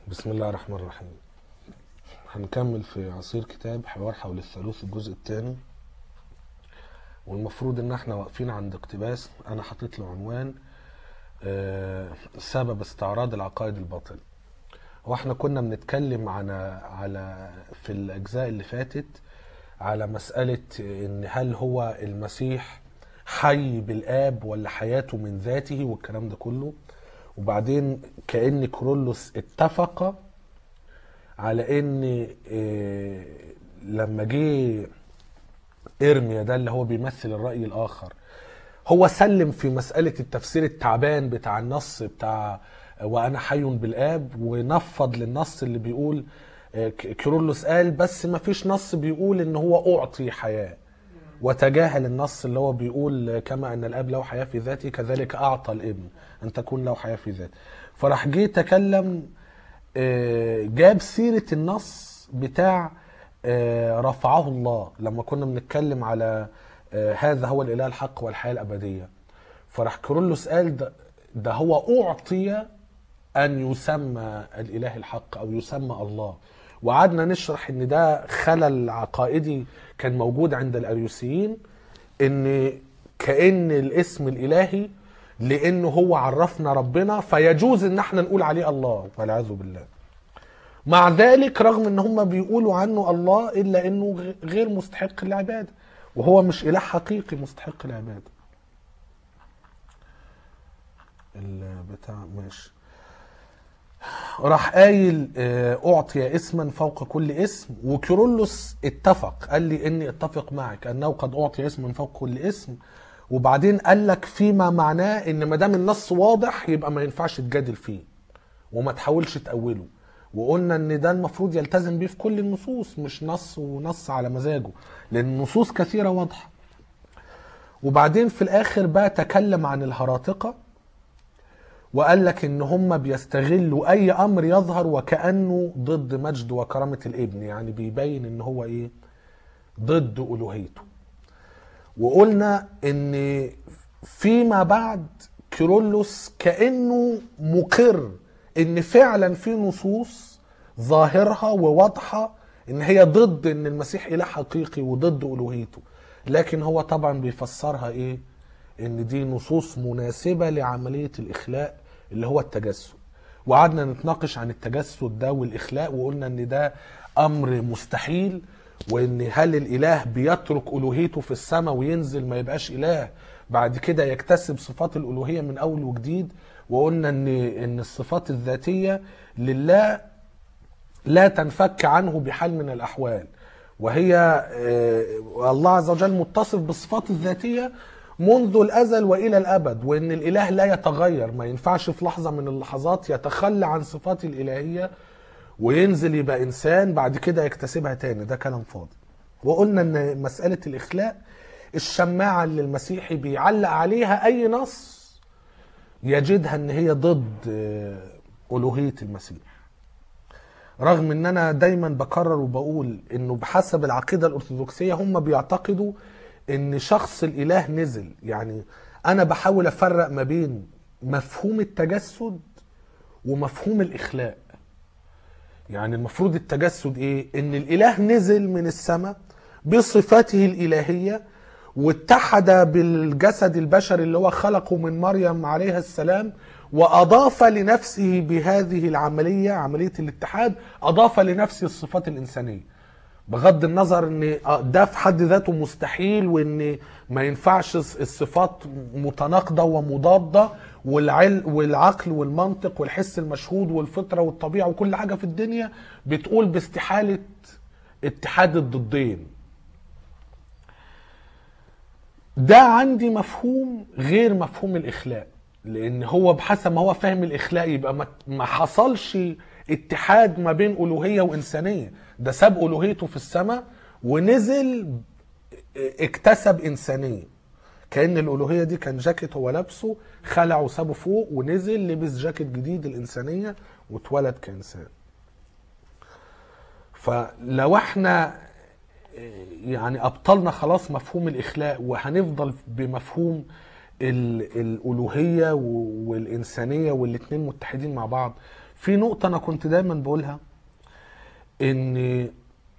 بسم الله الرحمن الرحيم هنكمل في عصير كتاب حوار حول الثالوث الجزء الثاني والمفروض ان احنا واقفين عند اقتباس انا حاطط له عنوان آه، سبب استعراض العقائد الباطل واحنا كنا بنتكلم على على في الاجزاء اللي فاتت على مسألة ان هل هو المسيح حي بالاب ولا حياته من ذاته والكلام ده كله وبعدين كأن كرولوس اتفق على ان آه، لما جه ارميا ده اللي هو بيمثل الرأي الآخر هو سلم في مسألة التفسير التعبان بتاع النص بتاع وأنا حي بالآب ونفض للنص اللي بيقول آه، ك- كيرلس قال بس ما فيش نص بيقول إن هو أعطي حياة وتجاهل النص اللي هو بيقول كما أن الآب له حياة في ذاته كذلك أعطى الابن أن تكون له حياة في ذاته فراح جه تكلم آه، جاب سيرة النص بتاع آه، رفعه الله لما كنا بنتكلم على آه، هذا هو الإله الحق والحياة الأبدية فراح كيرلس قال ده, ده هو أعطي أن يسمى الإله الحق أو يسمى الله وقعدنا نشرح ان ده خلل عقائدي كان موجود عند الاريوسيين ان كأن الاسم الالهي لانه هو عرفنا ربنا فيجوز ان احنا نقول عليه الله والعياذ بالله مع ذلك رغم ان هم بيقولوا عنه الله الا انه غ- غير مستحق العباده وهو مش اله حقيقي مستحق العباده البتاع ماشي راح قايل آه، اعطي اسما فوق كل اسم وكيرلس اتفق قال لي اني اتفق معك انه قد اعطي اسما فوق كل اسم وبعدين قال لك فيما معناه ان ما دام النص واضح يبقى ما ينفعش تجادل فيه وما تحاولش تأوله وقلنا ان ده المفروض يلتزم بيه في كل النصوص مش نص ونص على مزاجه لان النصوص كثيره واضحه وبعدين في الاخر بقى تكلم عن الهراطقه وقال لك ان هم بيستغلوا اي امر يظهر وكانه ضد مجد وكرامه الابن يعني بيبين ان هو ايه ضد الوهيته وقلنا ان فيما بعد كيرلس كانه مقر ان فعلا في نصوص ظاهرها وواضحه ان هي ضد ان المسيح اله حقيقي وضد الوهيته لكن هو طبعا بيفسرها ايه ان دي نصوص مناسبه لعمليه الاخلاء اللي هو التجسد وقعدنا نتناقش عن التجسد ده والاخلاء وقلنا ان ده امر مستحيل وان هل الاله بيترك الوهيته في السماء وينزل ما يبقاش اله بعد كده يكتسب صفات الالوهيه من اول وجديد وقلنا ان ان الصفات الذاتيه لله لا تنفك عنه بحال من الاحوال وهي آه، الله عز وجل متصف بالصفات الذاتيه منذ الازل والى الابد وان الاله لا يتغير ما ينفعش في لحظه من اللحظات يتخلى عن صفات الالهيه وينزل يبقى انسان بعد كده يكتسبها تاني ده كلام فاضي وقلنا ان مساله الاخلاء الشماعه اللي المسيحي بيعلق عليها اي نص يجدها ان هي ضد آه، الوهيه المسيح رغم ان انا دايما بكرر وبقول انه بحسب العقيده الارثوذكسيه هم بيعتقدوا ان شخص الاله نزل يعني انا بحاول افرق ما بين مفهوم التجسد ومفهوم الاخلاء يعني المفروض التجسد ايه ان الاله نزل من السماء بصفاته الالهيه واتحد بالجسد البشري اللي هو خلقه من مريم عليها السلام واضاف لنفسه بهذه العمليه عمليه الاتحاد اضاف لنفسه الصفات الانسانيه بغض النظر ان ده في حد ذاته مستحيل وان ما ينفعش الصفات متناقضه ومضاده والعل والعقل والمنطق والحس المشهود والفطره والطبيعه وكل حاجه في الدنيا بتقول باستحاله اتحاد الضدين ده عندي مفهوم غير مفهوم الاخلاء لان هو بحسب ما هو فاهم الاخلاء يبقى ما- ما حصلش اتحاد ما بين الوهيه وانسانيه ده ساب الوهيته في السماء ونزل اكتسب انسانيه كان الالوهيه دي كان جاكيت هو لابسه خلعه وسابه فوق ونزل لبس جاكيت جديد الانسانيه واتولد كانسان فلو احنا يعني ابطلنا خلاص مفهوم الاخلاء وهنفضل بمفهوم ال- الالوهيه و- والانسانيه والاتنين متحدين مع بعض في نقطة أنا كنت دايما بقولها إن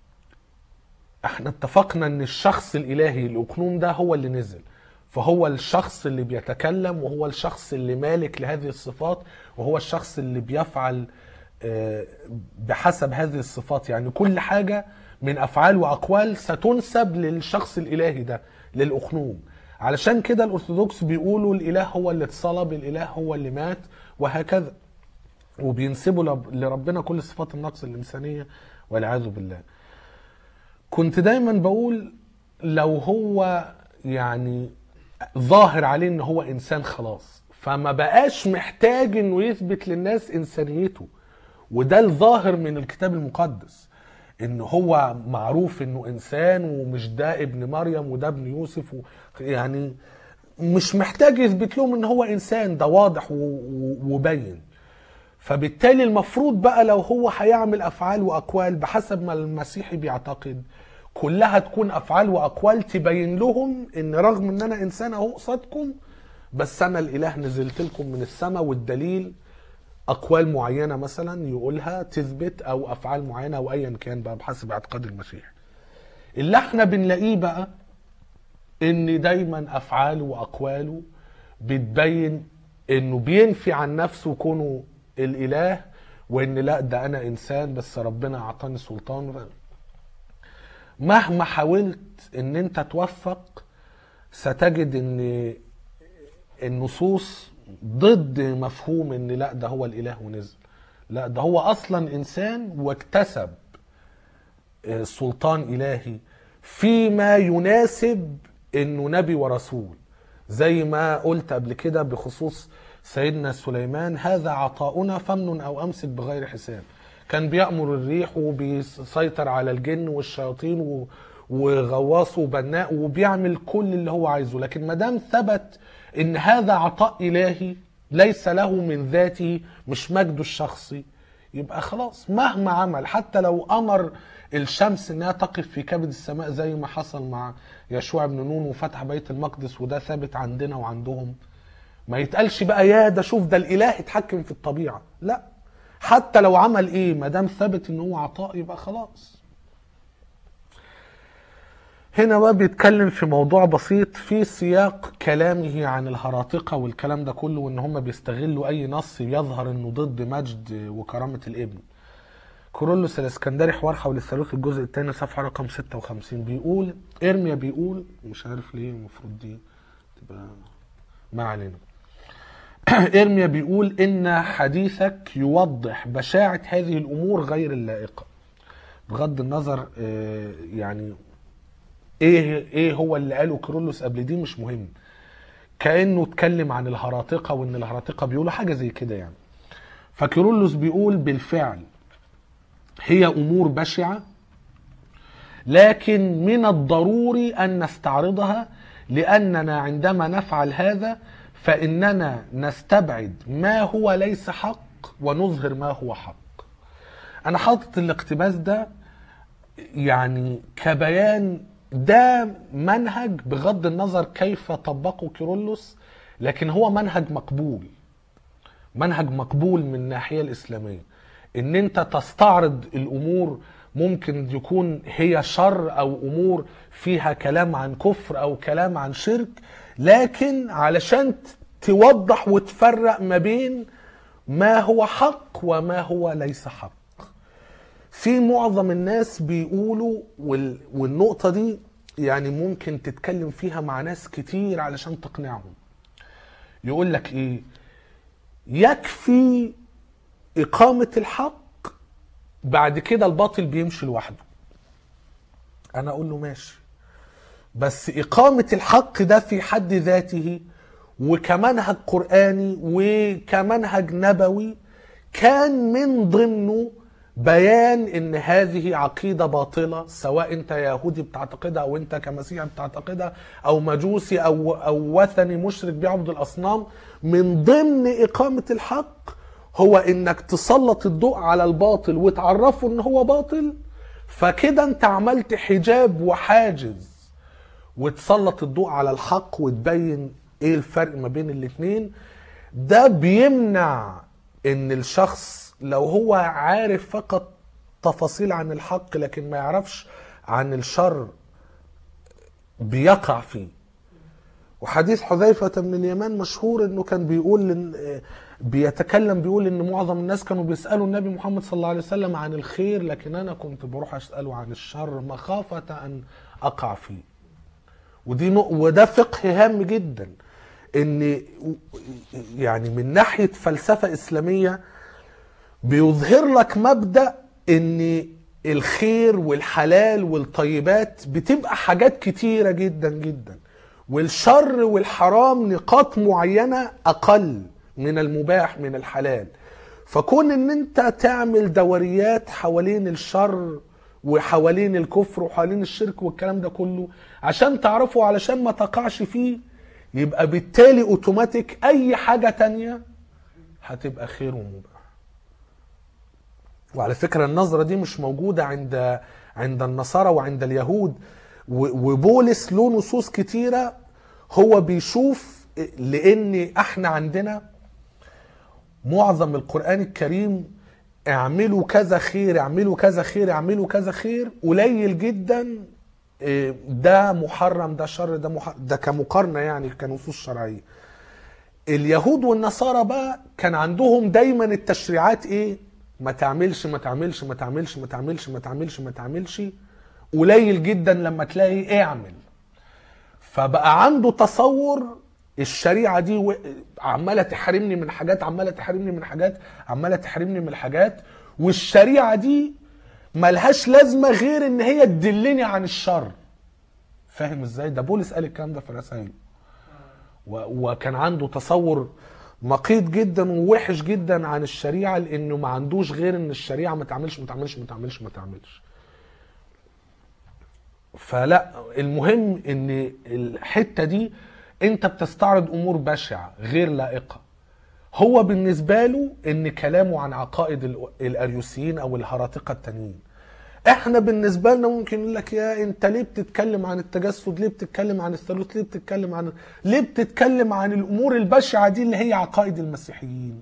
احنا اتفقنا ان الشخص الالهي الاقنوم ده هو اللي نزل فهو الشخص اللي بيتكلم وهو الشخص اللي مالك لهذه الصفات وهو الشخص اللي بيفعل آه، بحسب هذه الصفات يعني كل حاجة من افعال واقوال ستنسب للشخص الالهي ده للاقنوم علشان كده الارثوذكس بيقولوا الاله هو اللي اتصلب الاله هو اللي مات وهكذا وبينسبوا لب- لربنا كل صفات النقص الانسانيه والعياذ بالله كنت دايما بقول لو هو يعني ظاهر عليه ان هو انسان خلاص فما بقاش محتاج انه يثبت للناس انسانيته وده الظاهر من الكتاب المقدس ان هو معروف انه انسان ومش ده ابن مريم وده ابن يوسف و يعني مش محتاج يثبت لهم ان هو انسان ده واضح و- و- وبين فبالتالي المفروض بقى لو هو هيعمل افعال واقوال بحسب ما المسيحي بيعتقد كلها تكون افعال واقوال تبين لهم ان رغم ان انا انسان اهو قصادكم بس انا الاله نزلت لكم من السماء والدليل اقوال معينه مثلا يقولها تثبت او افعال معينه او ايا كان بقى بحسب اعتقاد المسيح اللي احنا بنلاقيه بقى ان دايما افعاله واقواله بتبين انه بينفي عن نفسه كونه الاله وان لا ده انا انسان بس ربنا اعطاني سلطان مهما حاولت ان انت توفق ستجد ان النصوص ضد مفهوم ان لا ده هو الاله ونزل لا ده هو اصلا انسان واكتسب آه، سلطان الهي فيما يناسب انه نبي ورسول زي ما قلت قبل كده بخصوص سيدنا سليمان هذا عطاؤنا فمن او امسك بغير حساب كان بيأمر الريح وبيسيطر على الجن والشياطين و- وغواص وبناء وبيعمل كل اللي هو عايزه لكن ما دام ثبت ان هذا عطاء الهي ليس له من ذاته مش مجده الشخصي يبقى خلاص مهما عمل حتى لو امر الشمس انها تقف في كبد السماء زي ما حصل مع يشوع بن نون وفتح بيت المقدس وده ثابت عندنا وعندهم ما يتقالش بقى يا ده شوف ده الاله اتحكم في الطبيعه لا حتى لو عمل ايه ما دام ثابت ان هو عطاء يبقى خلاص هنا بقى بيتكلم في موضوع بسيط في سياق كلامه عن الهراطقه والكلام ده كله وان هم بيستغلوا اي نص يظهر انه ضد مجد وكرامه الابن كورولوس الاسكندري حوار حول الثالوث الجزء الثاني صفحه رقم 56 بيقول ارميا بيقول مش عارف ليه المفروض دي تبقى ما علينا ارميا بيقول ان حديثك يوضح بشاعه هذه الامور غير اللائقه بغض النظر آه، يعني ايه ايه هو اللي قاله كيرلس قبل دي مش مهم كانه اتكلم عن الهراطقه وان الهراطقه بيقولوا حاجه زي كده يعني فكيرلس بيقول بالفعل هي امور بشعه لكن من الضروري ان نستعرضها لاننا عندما نفعل هذا فاننا نستبعد ما هو ليس حق ونظهر ما هو حق انا حاطط الاقتباس ده يعني كبيان ده منهج بغض النظر كيف طبقه كيرلس لكن هو منهج مقبول منهج مقبول من الناحيه الاسلاميه ان انت تستعرض الامور ممكن يكون هي شر او امور فيها كلام عن كفر او كلام عن شرك لكن علشان ت- توضح وتفرق ما بين ما هو حق وما هو ليس حق في معظم الناس بيقولوا وال... والنقطة دي يعني ممكن تتكلم فيها مع ناس كتير علشان تقنعهم يقول لك ايه يكفي إقامة الحق بعد كده الباطل بيمشي لوحده أنا أقول له ماشي بس إقامة الحق ده في حد ذاته وكمنهج قرآني وكمنهج نبوي كان من ضمنه بيان ان هذه عقيده باطله سواء انت يهودي بتعتقدها او انت كمسيحي بتعتقدها او مجوسي او او وثني مشرك بيعبد الاصنام من ضمن اقامه الحق هو انك تسلط الضوء على الباطل وتعرفه ان هو باطل فكده انت عملت حجاب وحاجز وتسلط الضوء على الحق وتبين ايه الفرق ما بين الاتنين ده بيمنع ان الشخص لو هو عارف فقط تفاصيل عن الحق لكن ما يعرفش عن الشر بيقع فيه وحديث حذيفة بن اليمان مشهور انه كان بيقول إن بيتكلم بيقول ان معظم الناس كانوا بيسألوا النبي محمد صلى الله عليه وسلم عن الخير لكن انا كنت بروح اسأله عن الشر مخافة ان اقع فيه ودي نق- وده فقه هام جدا ان يعني من ناحية فلسفة اسلامية بيظهر لك مبدأ ان الخير والحلال والطيبات بتبقى حاجات كتيرة جدا جدا والشر والحرام نقاط معينة اقل من المباح من الحلال فكون ان انت تعمل دوريات حوالين الشر وحوالين الكفر وحوالين الشرك والكلام ده كله عشان تعرفه علشان ما تقعش فيه يبقى بالتالي اوتوماتيك اي حاجة تانية هتبقى خير ومباح وعلى فكرة النظرة دي مش موجودة عند عند النصارى وعند اليهود و- وبولس له نصوص كتيرة هو بيشوف لأن احنا عندنا معظم القرآن الكريم اعملوا كذا خير اعملوا كذا خير اعملوا كذا خير قليل جدا إيه، ده محرم ده شر ده محرم ده كمقارنة يعني كنصوص شرعية اليهود والنصارى بقى كان عندهم دايما التشريعات ايه ما تعملش ما تعملش ما تعملش ما تعملش ما تعملش ما تعملش قليل جدا لما تلاقي اعمل فبقى عنده تصور الشريعه دي و- عماله تحرمني من حاجات عماله تحرمني من حاجات عماله تحرمني من حاجات والشريعه دي ملهاش لازمه غير ان هي تدلني عن الشر فاهم ازاي ده بولس قال الكلام ده في رسائله و- وكان عنده تصور مقيت جدا ووحش جدا عن الشريعه لانه ما عندوش غير ان الشريعه ما تعملش ما تعملش ما تعملش ما تعملش فلا المهم ان الحته دي انت بتستعرض امور بشعه غير لائقه هو بالنسبه له ان كلامه عن عقائد ال- الاريوسيين او الهراطقه التانيين احنا بالنسبه لنا ممكن يقول لك يا انت ليه بتتكلم عن التجسد ليه بتتكلم عن الثالوث ليه بتتكلم عن ليه بتتكلم عن الامور البشعه دي اللي هي عقائد المسيحيين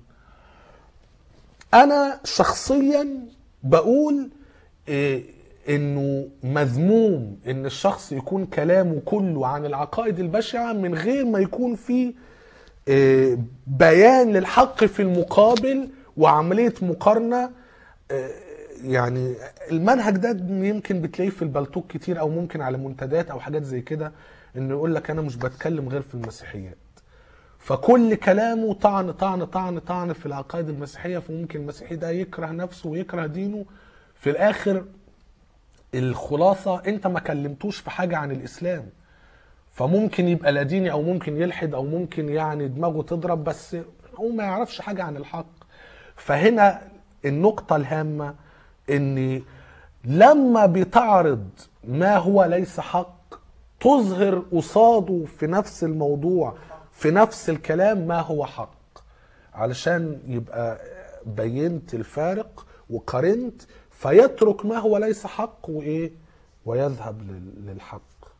انا شخصيا بقول إيه انه مذموم ان الشخص يكون كلامه كله عن العقائد البشعه من غير ما يكون فيه إيه، بيان للحق في المقابل وعمليه مقارنه إيه، يعني المنهج ده يمكن بتلاقيه في البلتوك كتير او ممكن على منتديات او حاجات زي كده انه يقول لك انا مش بتكلم غير في المسيحيات فكل كلامه طعن طعن طعن طعن في العقائد المسيحيه فممكن المسيحي ده يكره نفسه ويكره دينه في الاخر الخلاصه انت ما كلمتوش في حاجه عن الاسلام فممكن يبقى لا ديني او ممكن يلحد او ممكن يعني دماغه تضرب بس هو ما يعرفش حاجه عن الحق فهنا النقطه الهامه ان لما بتعرض ما هو ليس حق تظهر قصاده في نفس الموضوع في نفس الكلام ما هو حق علشان يبقى بينت الفارق وقارنت فيترك ما هو ليس حق وايه ويذهب لل- للحق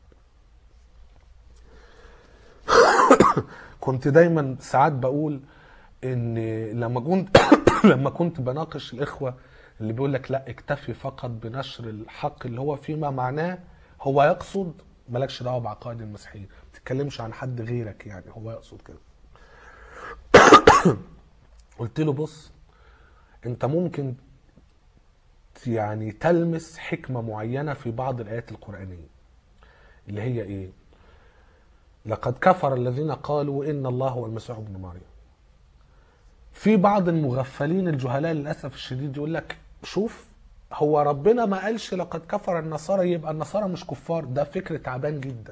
كنت دايما ساعات بقول ان لما كنت لما كنت بناقش الاخوه اللي بيقول لك لا اكتفي فقط بنشر الحق اللي هو فيما معناه هو يقصد مالكش دعوه بعقائد المسيحيين ما تتكلمش عن حد غيرك يعني هو يقصد كده قلت له بص انت ممكن يعني تلمس حكمه معينه في بعض الايات القرانيه اللي هي ايه لقد كفر الذين قالوا ان الله هو المسيح ابن مريم في بعض المغفلين الجهلاء للاسف الشديد يقول لك شوف هو ربنا ما قالش لقد كفر النصارى يبقى النصارى مش كفار ده فكر تعبان جدا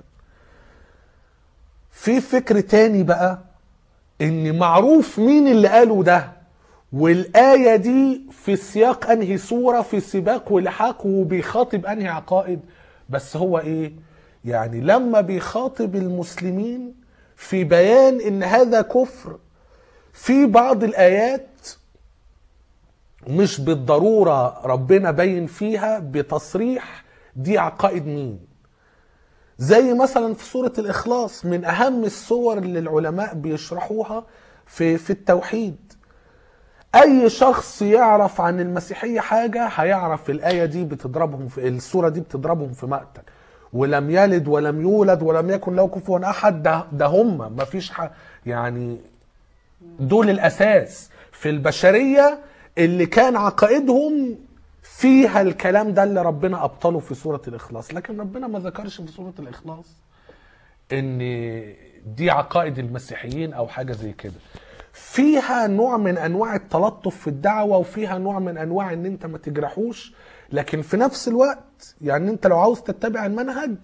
في فكر تاني بقى ان معروف مين اللي قاله ده والآية دي في سياق أنهي سورة في سباق ولحاق وبيخاطب أنهي عقائد بس هو إيه يعني لما بيخاطب المسلمين في بيان إن هذا كفر في بعض الآيات مش بالضرورة ربنا بين فيها بتصريح دي عقائد مين زي مثلا في سورة الإخلاص من أهم الصور اللي العلماء بيشرحوها في في التوحيد اي شخص يعرف عن المسيحيه حاجه هيعرف الايه دي بتضربهم في السوره دي بتضربهم في مقتل ولم يلد ولم يولد ولم يكن له كفوا احد ده, ده هم ما فيش ح... يعني دول الاساس في البشريه اللي كان عقائدهم فيها الكلام ده اللي ربنا ابطله في سوره الاخلاص لكن ربنا ما ذكرش في سوره الاخلاص ان دي عقائد المسيحيين او حاجه زي كده فيها نوع من انواع التلطف في الدعوه وفيها نوع من انواع ان انت ما تجرحوش لكن في نفس الوقت يعني انت لو عاوز تتبع المنهج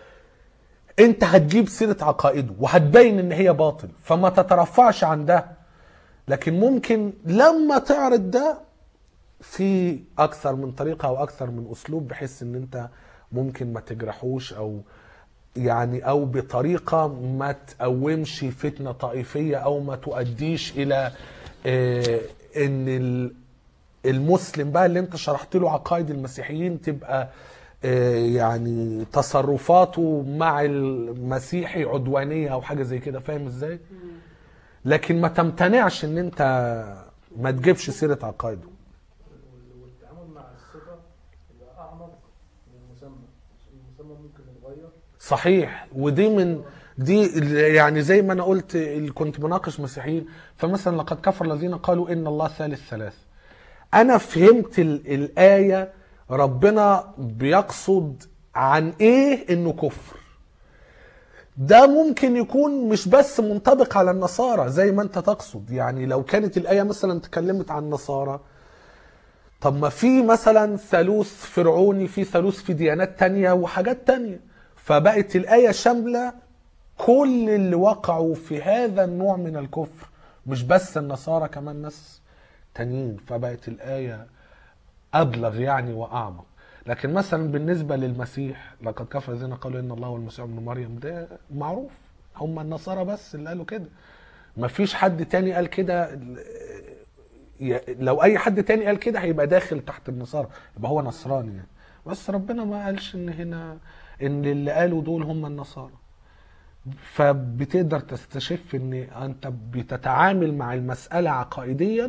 انت هتجيب سيره عقائده وهتبين ان هي باطل فما تترفعش عن ده لكن ممكن لما تعرض ده في اكثر من طريقه او اكثر من اسلوب بحيث ان انت ممكن ما تجرحوش او يعني او بطريقه ما تقومش فتنه طائفيه او ما تؤديش الى آه، ان ال- المسلم بقى اللي انت شرحت له عقائد المسيحيين تبقى آه، يعني تصرفاته مع المسيحي عدوانيه او حاجه زي كده فاهم ازاي؟ لكن ما تمتنعش ان انت ما تجيبش سيره عقائده وال- والتعامل مع الصفة يبقى أعمق من المسمى المسمى ممكن يتغير صحيح ودي من دي ال- يعني زي ما انا قلت ال- كنت بناقش مسيحيين فمثلا لقد كفر الذين قالوا ان الله ثالث ثلاث انا فهمت ال- الايه ربنا بيقصد عن ايه انه كفر ده ممكن يكون مش بس منطبق على النصارى زي ما انت تقصد يعني لو كانت الايه مثلا تكلمت عن النصارى طب ما في مثلا ثالوث فرعوني في ثالوث في ديانات تانية وحاجات تانية فبقت الآية شاملة كل اللي وقعوا في هذا النوع من الكفر مش بس النصارى كمان ناس تانيين فبقت الآية أبلغ يعني وأعمق لكن مثلا بالنسبة للمسيح لقد كفر الذين قالوا إن الله هو المسيح ابن مريم ده معروف هم النصارى بس اللي قالوا كده مفيش حد تاني قال كده ي- لو اي حد تاني قال كده هيبقى داخل تحت النصارى يبقى هو نصراني يعني بس ربنا ما قالش ان هنا ان اللي قالوا دول هم النصارى فبتقدر تستشف ان انت بتتعامل مع المسألة عقائديا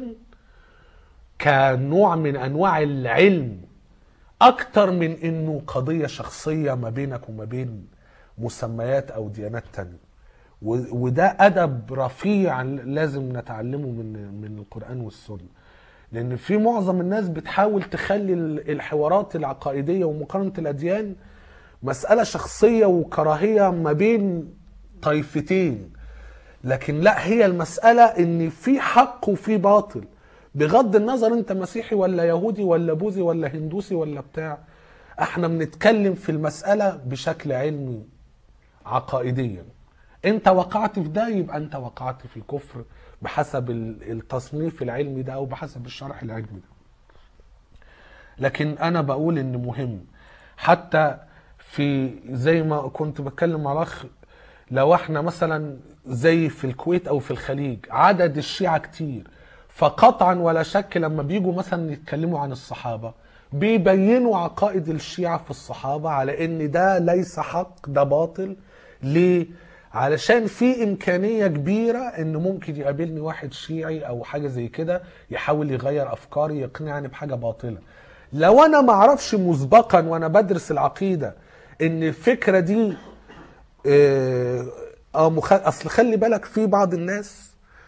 كنوع من انواع العلم اكتر من انه قضية شخصية ما بينك وما بين مسميات او ديانات تانية و- وده ادب رفيع لازم نتعلمه من من القران والسنه لان في معظم الناس بتحاول تخلي ال- الحوارات العقائديه ومقارنه الاديان مساله شخصيه وكراهيه ما بين طائفتين لكن لا هي المساله ان في حق وفي باطل بغض النظر انت مسيحي ولا يهودي ولا بوذي ولا هندوسي ولا بتاع احنا بنتكلم في المساله بشكل علمي عقائديا انت وقعت في ده يبقى انت وقعت في كفر بحسب ال- التصنيف العلمي ده او بحسب الشرح العلمي ده لكن انا بقول ان مهم حتى في زي ما كنت بتكلم مع الاخ لو احنا مثلا زي في الكويت او في الخليج عدد الشيعة كتير فقطعا ولا شك لما بيجوا مثلا يتكلموا عن الصحابة بيبينوا عقائد الشيعة في الصحابة على ان ده ليس حق ده باطل ليه؟ علشان في امكانية كبيرة ان ممكن يقابلني واحد شيعي او حاجة زي كده يحاول يغير افكاري يقنعني بحاجة باطلة لو انا ما اعرفش مسبقا وانا بدرس العقيدة ان الفكرة دي اه آه، مخ... اصل خلي بالك في بعض الناس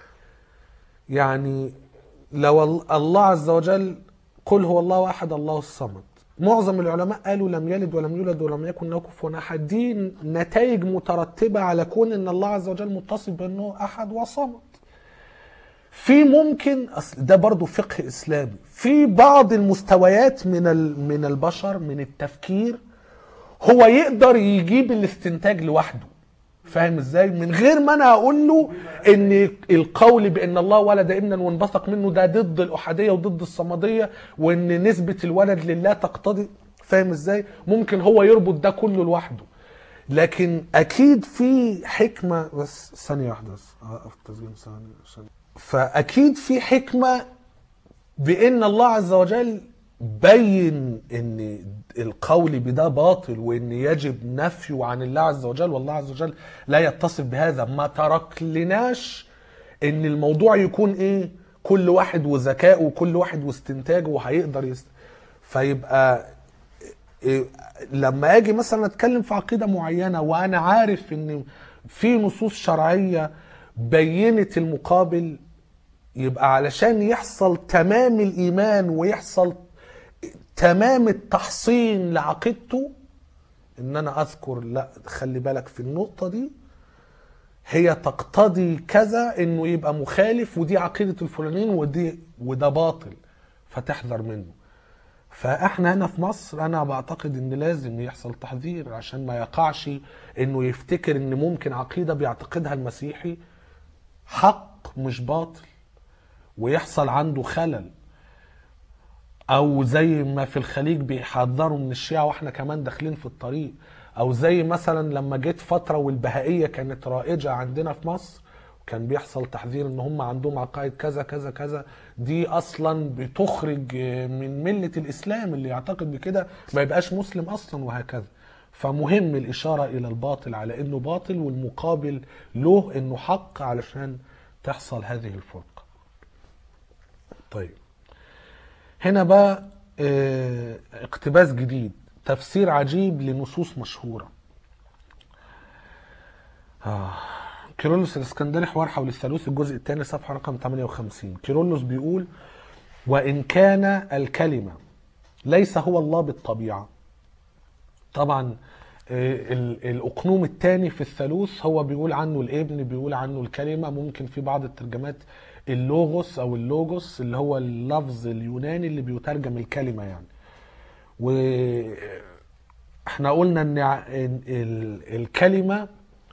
يعني لو ال- الله عز وجل قل هو الله احد الله الصمد معظم العلماء قالوا لم يلد ولم يولد ولم يكن له كفوا احد دي نتائج مترتبه على كون ان الله عز وجل متصف بانه احد وصمد في ممكن اصل ده برضو فقه اسلامي في بعض المستويات من ال- من البشر من التفكير هو يقدر يجيب الاستنتاج لوحده فاهم ازاي من غير ما انا اقول له ان القول بان الله ولد ابنا وانبثق منه ده ضد الاحاديه وضد الصمديه وان نسبه الولد لله تقتضي فاهم ازاي ممكن هو يربط ده كله لوحده لكن اكيد في حكمه بس ثانيه واحده بس اوقف التسجيل ثانيه عشان فاكيد في حكمه بان الله عز وجل بين ان القول بده باطل وان يجب نفيه عن الله عز وجل والله عز وجل لا يتصف بهذا ما ترك لناش ان الموضوع يكون ايه كل واحد وذكائه وكل واحد واستنتاجه وهيقدر يست... فيبقى إيه، لما اجي مثلا اتكلم في عقيده معينه وانا عارف ان في نصوص شرعيه بينت المقابل يبقى علشان يحصل تمام الايمان ويحصل تمام التحصين لعقيدته ان انا اذكر لا خلي بالك في النقطه دي هي تقتضي كذا انه يبقى مخالف ودي عقيده الفلانيين ودي وده باطل فتحذر منه فاحنا هنا في مصر انا بعتقد ان لازم يحصل تحذير عشان ما يقعش انه يفتكر ان ممكن عقيده بيعتقدها المسيحي حق مش باطل ويحصل عنده خلل او زي ما في الخليج بيحذروا من الشيعة واحنا كمان داخلين في الطريق او زي مثلا لما جيت فترة والبهائية كانت رائجة عندنا في مصر كان بيحصل تحذير ان هم عندهم عقائد كذا كذا كذا دي اصلا بتخرج من ملة الاسلام اللي يعتقد بكده ما يبقاش مسلم اصلا وهكذا فمهم الاشارة الى الباطل على انه باطل والمقابل له انه حق علشان تحصل هذه الفرقة طيب هنا بقى آه، اقتباس جديد تفسير عجيب لنصوص مشهورة آه. كيرلس الاسكندري حوار حول الثالوث الجزء الثاني صفحة رقم 58 كيرلس بيقول وإن كان الكلمة ليس هو الله بالطبيعة طبعا آه، ال- الأقنوم الثاني في الثالوث هو بيقول عنه الابن بيقول عنه الكلمة ممكن في بعض الترجمات اللوغوس أو اللوجوس اللي هو اللفظ اليوناني اللي بيترجم الكلمة يعني و احنا قلنا ان ع- إن ال- الكلمة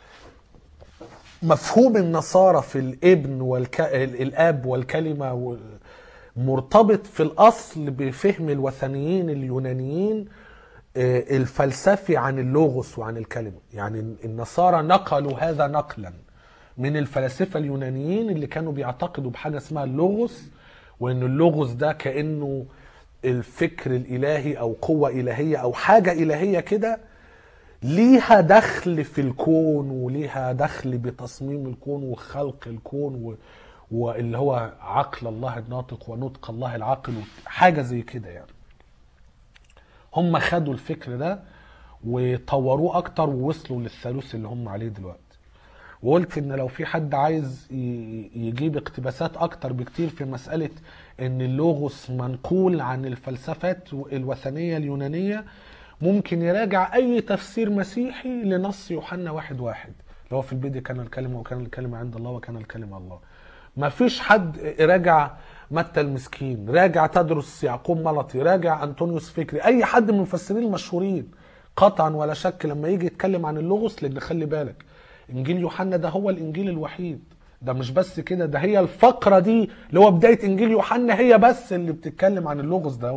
مفهوم النصارى في الابن والك... ال- الاب والكلمة و- مرتبط في الاصل بفهم الوثنيين اليونانيين آه، الفلسفي عن اللوغوس وعن الكلمة يعني النصارى نقلوا هذا نقلا من الفلاسفة اليونانيين اللي كانوا بيعتقدوا بحاجة اسمها اللوغوس وان اللوغوس ده كأنه الفكر الالهي او قوة الهية او حاجة الهية كده ليها دخل في الكون وليها دخل بتصميم الكون وخلق الكون و... واللي هو عقل الله الناطق ونطق الله العاقل حاجة زي كده يعني هم خدوا الفكر ده وطوروه اكتر ووصلوا للثالوث اللي هم عليه دلوقتي وقلت ان لو في حد عايز ي- يجيب اقتباسات اكتر بكتير في مسألة ان اللوغوس منقول عن الفلسفات الوثنية اليونانية ممكن يراجع اي تفسير مسيحي لنص يوحنا واحد واحد اللي هو في البدء كان الكلمة وكان الكلمة عند الله وكان الكلمة الله ما فيش حد راجع متى المسكين راجع تدرس يعقوب ملطي راجع انطونيوس فكري اي حد من المفسرين المشهورين قطعا ولا شك لما يجي يتكلم عن اللغوس لان خلي بالك انجيل يوحنا ده هو الانجيل الوحيد ده مش بس كده ده هي الفقره دي اللي هو بدايه انجيل يوحنا هي بس اللي بتتكلم عن اللغز ده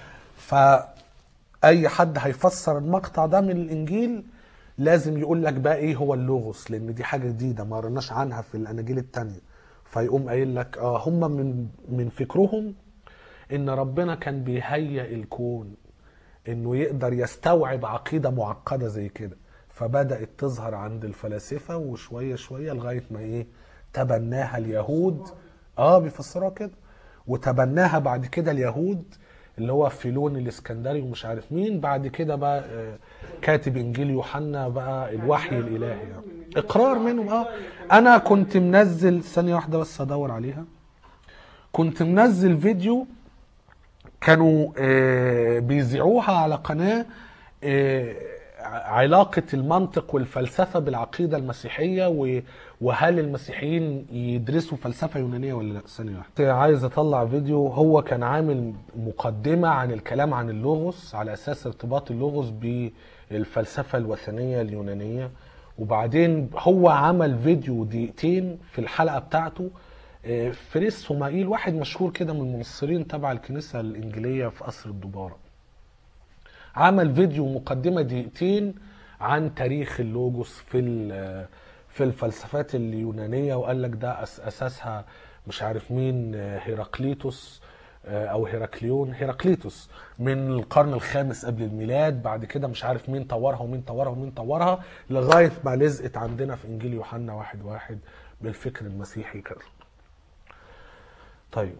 فاي حد هيفسر المقطع ده من الانجيل لازم يقول لك بقى ايه هو اللغز لان دي حاجه جديده ما قرناش عنها في الاناجيل التانية فيقوم قايل لك اه هم من من فكرهم ان ربنا كان بيهيئ الكون انه يقدر يستوعب عقيده معقده زي كده فبدات تظهر عند الفلاسفه وشويه شويه لغايه ما ايه تبناها اليهود اه بيفسروها كده وتبناها بعد كده اليهود اللي هو فيلون الاسكندري ومش عارف مين بعد كده بقى آه، كاتب انجيل يوحنا بقى الوحي الالهي يعني. اقرار منهم اه انا كنت منزل ثانيه واحده بس ادور عليها كنت منزل فيديو كانوا آه، بيذيعوها على قناة آه، علاقة المنطق والفلسفة بالعقيدة المسيحية و- وهل المسيحيين يدرسوا فلسفة يونانية ولا لا ثانية واحدة عايز اطلع فيديو هو كان عامل مقدمة عن الكلام عن اللغز على اساس ارتباط اللغز بالفلسفة الوثنية اليونانية وبعدين هو عمل فيديو دقيقتين في الحلقة بتاعته آه، فريس سومائيل واحد مشهور كده من المنصرين تبع الكنيسة الإنجيلية في قصر الدبارة عمل فيديو مقدمة دقيقتين عن تاريخ اللوجوس في ال- في الفلسفات اليونانية وقال لك ده أس- أساسها مش عارف مين آه، هيراقليتوس آه، أو هيراكليون هيراقليتوس من القرن الخامس قبل الميلاد بعد كده مش عارف مين طورها ومين طورها ومين طورها لغاية ما لزقت عندنا في إنجيل يوحنا واحد واحد بالفكر المسيحي كده طيب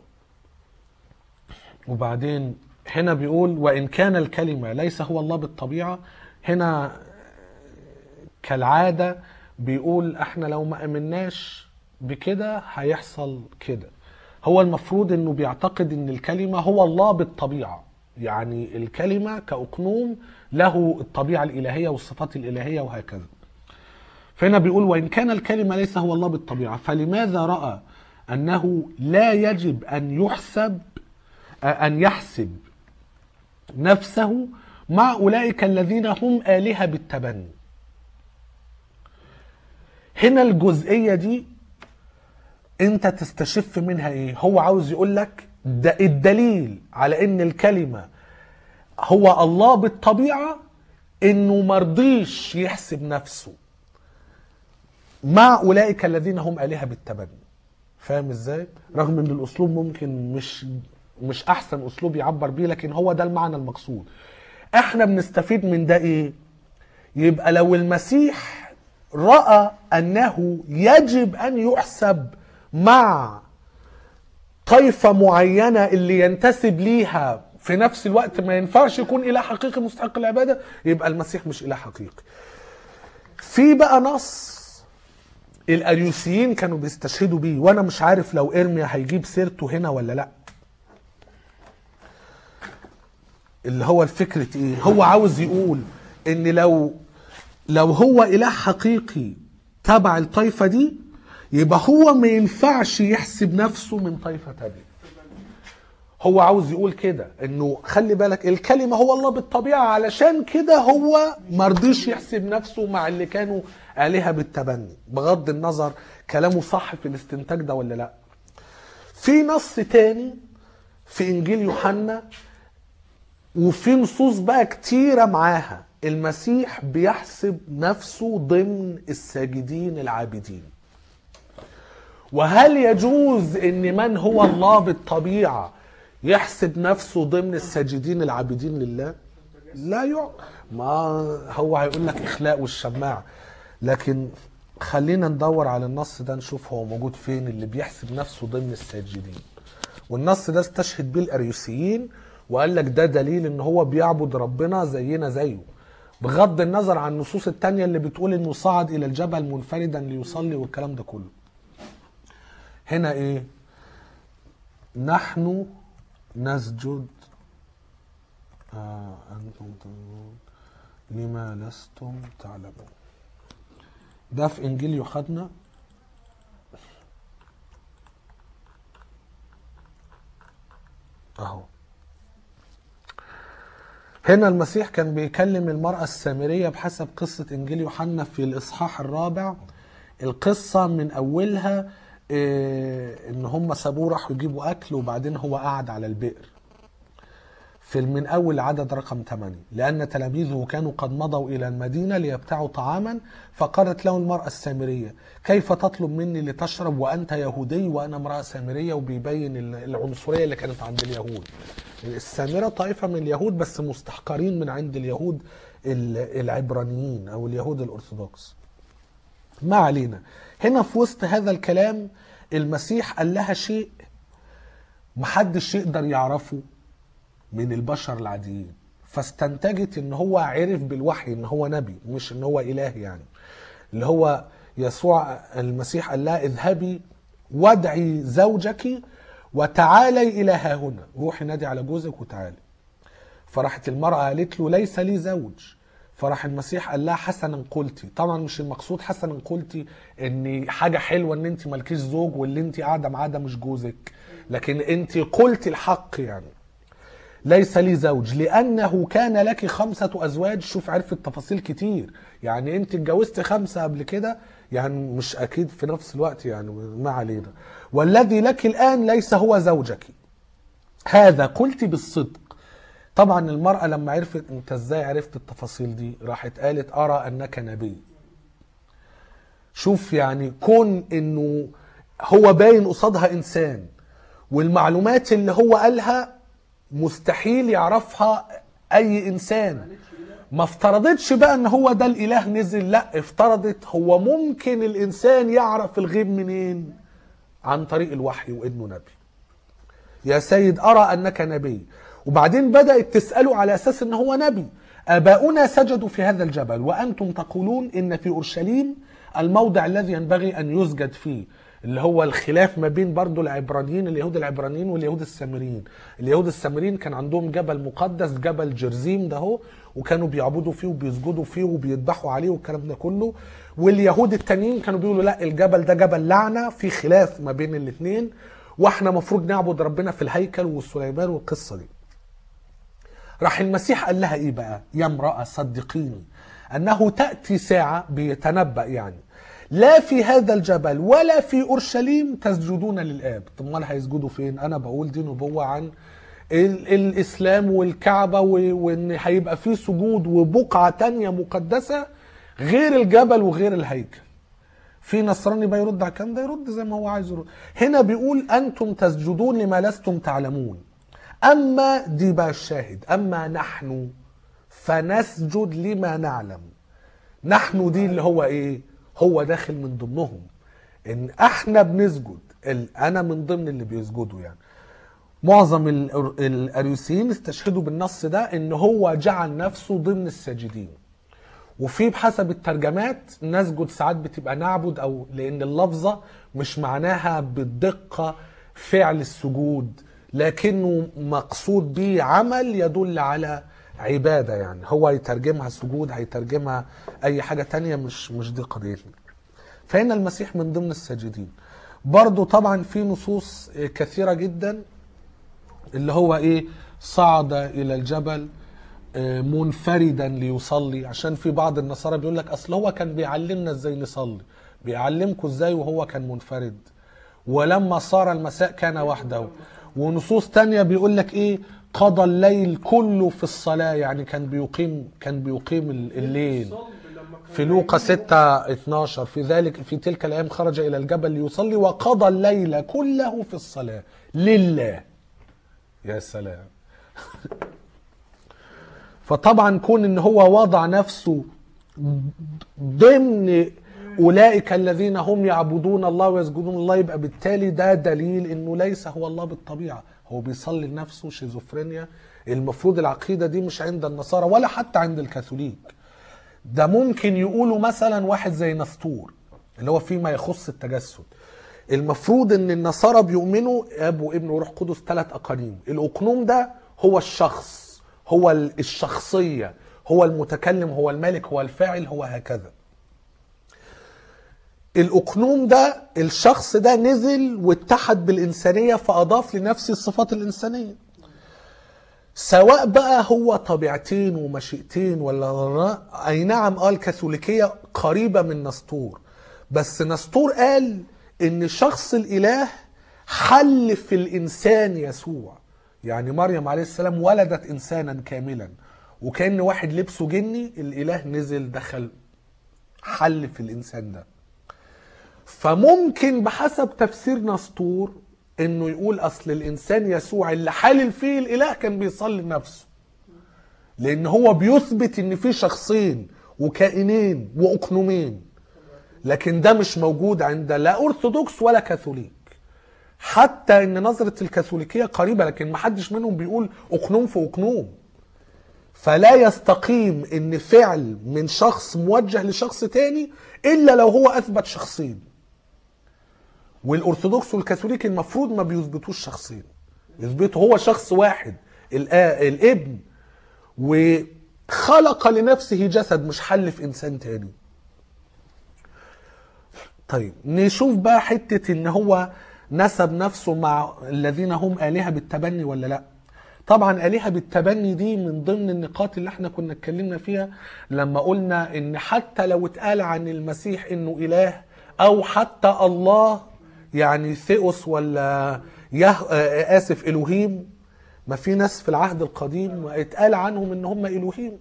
وبعدين هنا بيقول وإن كان الكلمة ليس هو الله بالطبيعة هنا كالعادة بيقول احنا لو ما امناش بكده هيحصل كده هو المفروض انه بيعتقد ان الكلمة هو الله بالطبيعة يعني الكلمة كأقنوم له الطبيعة الإلهية والصفات الإلهية وهكذا فهنا بيقول وإن كان الكلمة ليس هو الله بالطبيعة فلماذا رأى أنه لا يجب أن يحسب أن يحسب نفسه مع أولئك الذين هم آلهة بالتبني هنا الجزئية دي انت تستشف منها ايه هو عاوز يقول لك ده الدليل على ان الكلمة هو الله بالطبيعة انه مرضيش يحسب نفسه مع اولئك الذين هم آلهة بالتبني فاهم ازاي رغم ان الاسلوب ممكن مش مش احسن اسلوب يعبر بيه لكن هو ده المعنى المقصود احنا بنستفيد من ده ايه يبقى لو المسيح راى انه يجب ان يحسب مع طائفة معينة اللي ينتسب ليها في نفس الوقت ما ينفعش يكون إله حقيقي مستحق العبادة يبقى المسيح مش إله حقيقي في بقى نص الأريوسيين كانوا بيستشهدوا بيه وأنا مش عارف لو إرميا هيجيب سيرته هنا ولا لأ اللي هو الفكرة إيه هو عاوز يقول إن لو لو هو إله حقيقي تبع الطائفة دي يبقى هو ما ينفعش يحسب نفسه من طائفة تانية هو عاوز يقول كده انه خلي بالك الكلمة هو الله بالطبيعة علشان كده هو مرضيش يحسب نفسه مع اللي كانوا آلهة بالتبني بغض النظر كلامه صح في الاستنتاج ده ولا لا في نص تاني في انجيل يوحنا وفي نصوص بقى كتيرة معاها المسيح بيحسب نفسه ضمن الساجدين العابدين وهل يجوز ان من هو الله بالطبيعه يحسب نفسه ضمن الساجدين العابدين لله لا يع... ما هو هيقول لك اخلاء والشماعه لكن خلينا ندور على النص ده نشوف هو موجود فين اللي بيحسب نفسه ضمن الساجدين والنص ده استشهد بيه الاريوسيين وقال لك ده دليل ان هو بيعبد ربنا زينا زيه بغض النظر عن النصوص التانية اللي بتقول انه صعد الى الجبل منفردا ليصلي والكلام ده كله هنا ايه نحن نسجد آه انتم تنظرون لما لستم تعلمون ده في انجيل يوحنا اهو هنا المسيح كان بيكلم المرأة السامرية بحسب قصة إنجيل يوحنا في الإصحاح الرابع القصة من أولها إيه إن هم سابوه راحوا يجيبوا أكل وبعدين هو قعد على البئر في من أول عدد رقم 8 لأن تلاميذه كانوا قد مضوا إلى المدينة ليبتاعوا طعاما فقالت له المرأة السامرية كيف تطلب مني لتشرب وأنت يهودي وأنا امرأة سامرية وبيبين العنصرية اللي كانت عند اليهود السامرة طائفة من اليهود بس مستحقرين من عند اليهود العبرانيين أو اليهود الأرثوذكس ما علينا هنا في وسط هذا الكلام المسيح قال لها شيء محدش يقدر يعرفه من البشر العاديين فاستنتجت ان هو عرف بالوحي ان هو نبي مش ان هو اله يعني اللي هو يسوع المسيح قال لها اذهبي وادعي زوجك وتعالي الى ها هنا روحي نادي على جوزك وتعالي فراحت المرأة قالت له ليس لي زوج فراح المسيح قال لها حسنا قلتي طبعا مش المقصود حسنا قلتي ان حاجة حلوة ان انت مالكيش زوج واللي انت قاعدة معاه ده مش جوزك لكن انت قلتي الحق يعني ليس لي زوج لانه كان لك خمسه ازواج شوف عرفت تفاصيل كتير يعني انت اتجوزت خمسه قبل كده يعني مش اكيد في نفس الوقت يعني ما علينا والذي لك الان ليس هو زوجك هذا قلت بالصدق طبعا المرأة لما عرفت انت ازاي عرفت التفاصيل دي راحت قالت ارى انك نبي شوف يعني كون انه هو باين قصادها انسان والمعلومات اللي هو قالها مستحيل يعرفها اي انسان ما افترضتش بقى ان هو ده الاله نزل لا افترضت هو ممكن الانسان يعرف الغيب منين عن طريق الوحي وانه نبي يا سيد ارى انك نبي وبعدين بدات تساله على اساس ان هو نبي اباؤنا سجدوا في هذا الجبل وانتم تقولون ان في اورشليم الموضع الذي ينبغي ان يسجد فيه اللي هو الخلاف ما بين برضو العبرانيين اليهود العبرانيين واليهود السامريين اليهود السامريين كان عندهم جبل مقدس جبل جرزيم ده هو وكانوا بيعبدوا فيه وبيسجدوا فيه وبيذبحوا عليه والكلام ده كله واليهود التانيين كانوا بيقولوا لا الجبل ده جبل لعنه في خلاف ما بين الاثنين واحنا مفروض نعبد ربنا في الهيكل والسليمان والقصه دي راح المسيح قال لها ايه بقى يا امرأة صدقيني انه تأتي ساعة بيتنبأ يعني لا في هذا الجبل ولا في اورشليم تسجدون للاب طب امال هيسجدوا فين انا بقول دي نبوة عن ال- الاسلام والكعبة و- وان هيبقى في سجود وبقعة تانية مقدسة غير الجبل وغير الهيكل في نصراني بقى يرد على الكلام ده يرد زي ما هو عايز يرد هنا بيقول انتم تسجدون لما لستم تعلمون اما دي بقى الشاهد اما نحن فنسجد لما نعلم نحن دي اللي هو ايه هو داخل من ضمنهم ان احنا بنسجد ال- انا من ضمن اللي بيسجدوا يعني معظم ال- الاريوسيين استشهدوا بالنص ده ان هو جعل نفسه ضمن الساجدين وفي بحسب الترجمات نسجد ساعات بتبقى نعبد او لان اللفظه مش معناها بالدقه فعل السجود لكنه مقصود به عمل يدل على عباده يعني هو يترجمها سجود هيترجمها اي حاجه تانية مش مش دي قضيتنا فهنا المسيح من ضمن الساجدين برضو طبعا في نصوص كثيره جدا اللي هو ايه صعد الى الجبل آه، منفردا ليصلي عشان في بعض النصارى بيقول لك اصل هو كان بيعلمنا ازاي نصلي بيعلمكم ازاي وهو كان منفرد ولما صار المساء كان وحده ونصوص تانية بيقول لك ايه قضى الليل كله في الصلاة يعني كان بيقيم كان بيقيم الليل في لوقا 6 12 في ذلك في تلك الايام خرج الى الجبل ليصلي وقضى الليل كله في الصلاة لله يا سلام فطبعا كون ان هو وضع نفسه ضمن اولئك الذين هم يعبدون الله ويسجدون الله يبقى بالتالي ده دليل انه ليس هو الله بالطبيعه هو بيصلي لنفسه شيزوفرينيا المفروض العقيده دي مش عند النصارى ولا حتى عند الكاثوليك ده ممكن يقولوا مثلا واحد زي نسطور اللي هو فيما يخص التجسد المفروض ان النصارى بيؤمنوا اب وابن وروح قدس ثلاث اقانيم الاقنوم ده هو الشخص هو ال- الشخصيه هو المتكلم هو الملك هو الفاعل هو هكذا الاقنوم ده الشخص ده نزل واتحد بالانسانيه فاضاف لنفسه الصفات الانسانيه سواء بقى هو طبيعتين ومشيئتين ولا اي نعم اه الكاثوليكيه قريبه من نسطور بس نسطور قال ان شخص الاله حل في الانسان يسوع يعني مريم عليه السلام ولدت انسانا كاملا وكان واحد لبسه جني الاله نزل دخل حل في الانسان ده فممكن بحسب تفسير نسطور انه يقول اصل الانسان يسوع اللي حالل فيه الاله كان بيصلي لنفسه لان هو بيثبت ان في شخصين وكائنين واقنومين لكن ده مش موجود عند لا ارثوذكس ولا كاثوليك حتى ان نظرة الكاثوليكية قريبة لكن محدش منهم بيقول اقنوم في اقنوم فلا يستقيم ان فعل من شخص موجه لشخص تاني الا لو هو اثبت شخصين والارثوذكس والكاثوليك المفروض ما بيثبتوش شخصين يثبتوا هو شخص واحد الآ- الابن وخلق لنفسه جسد مش حل في انسان تاني طيب نشوف بقى حتة ان هو نسب نفسه مع الذين هم آلهة بالتبني ولا لا طبعا آلهة بالتبني دي من ضمن النقاط اللي احنا كنا اتكلمنا فيها لما قلنا ان حتى لو اتقال عن المسيح انه اله او حتى الله يعني ثيوس ولا يه... آه، اسف الوهيم ما في ناس في العهد القديم اتقال عنهم ان هم الوهيم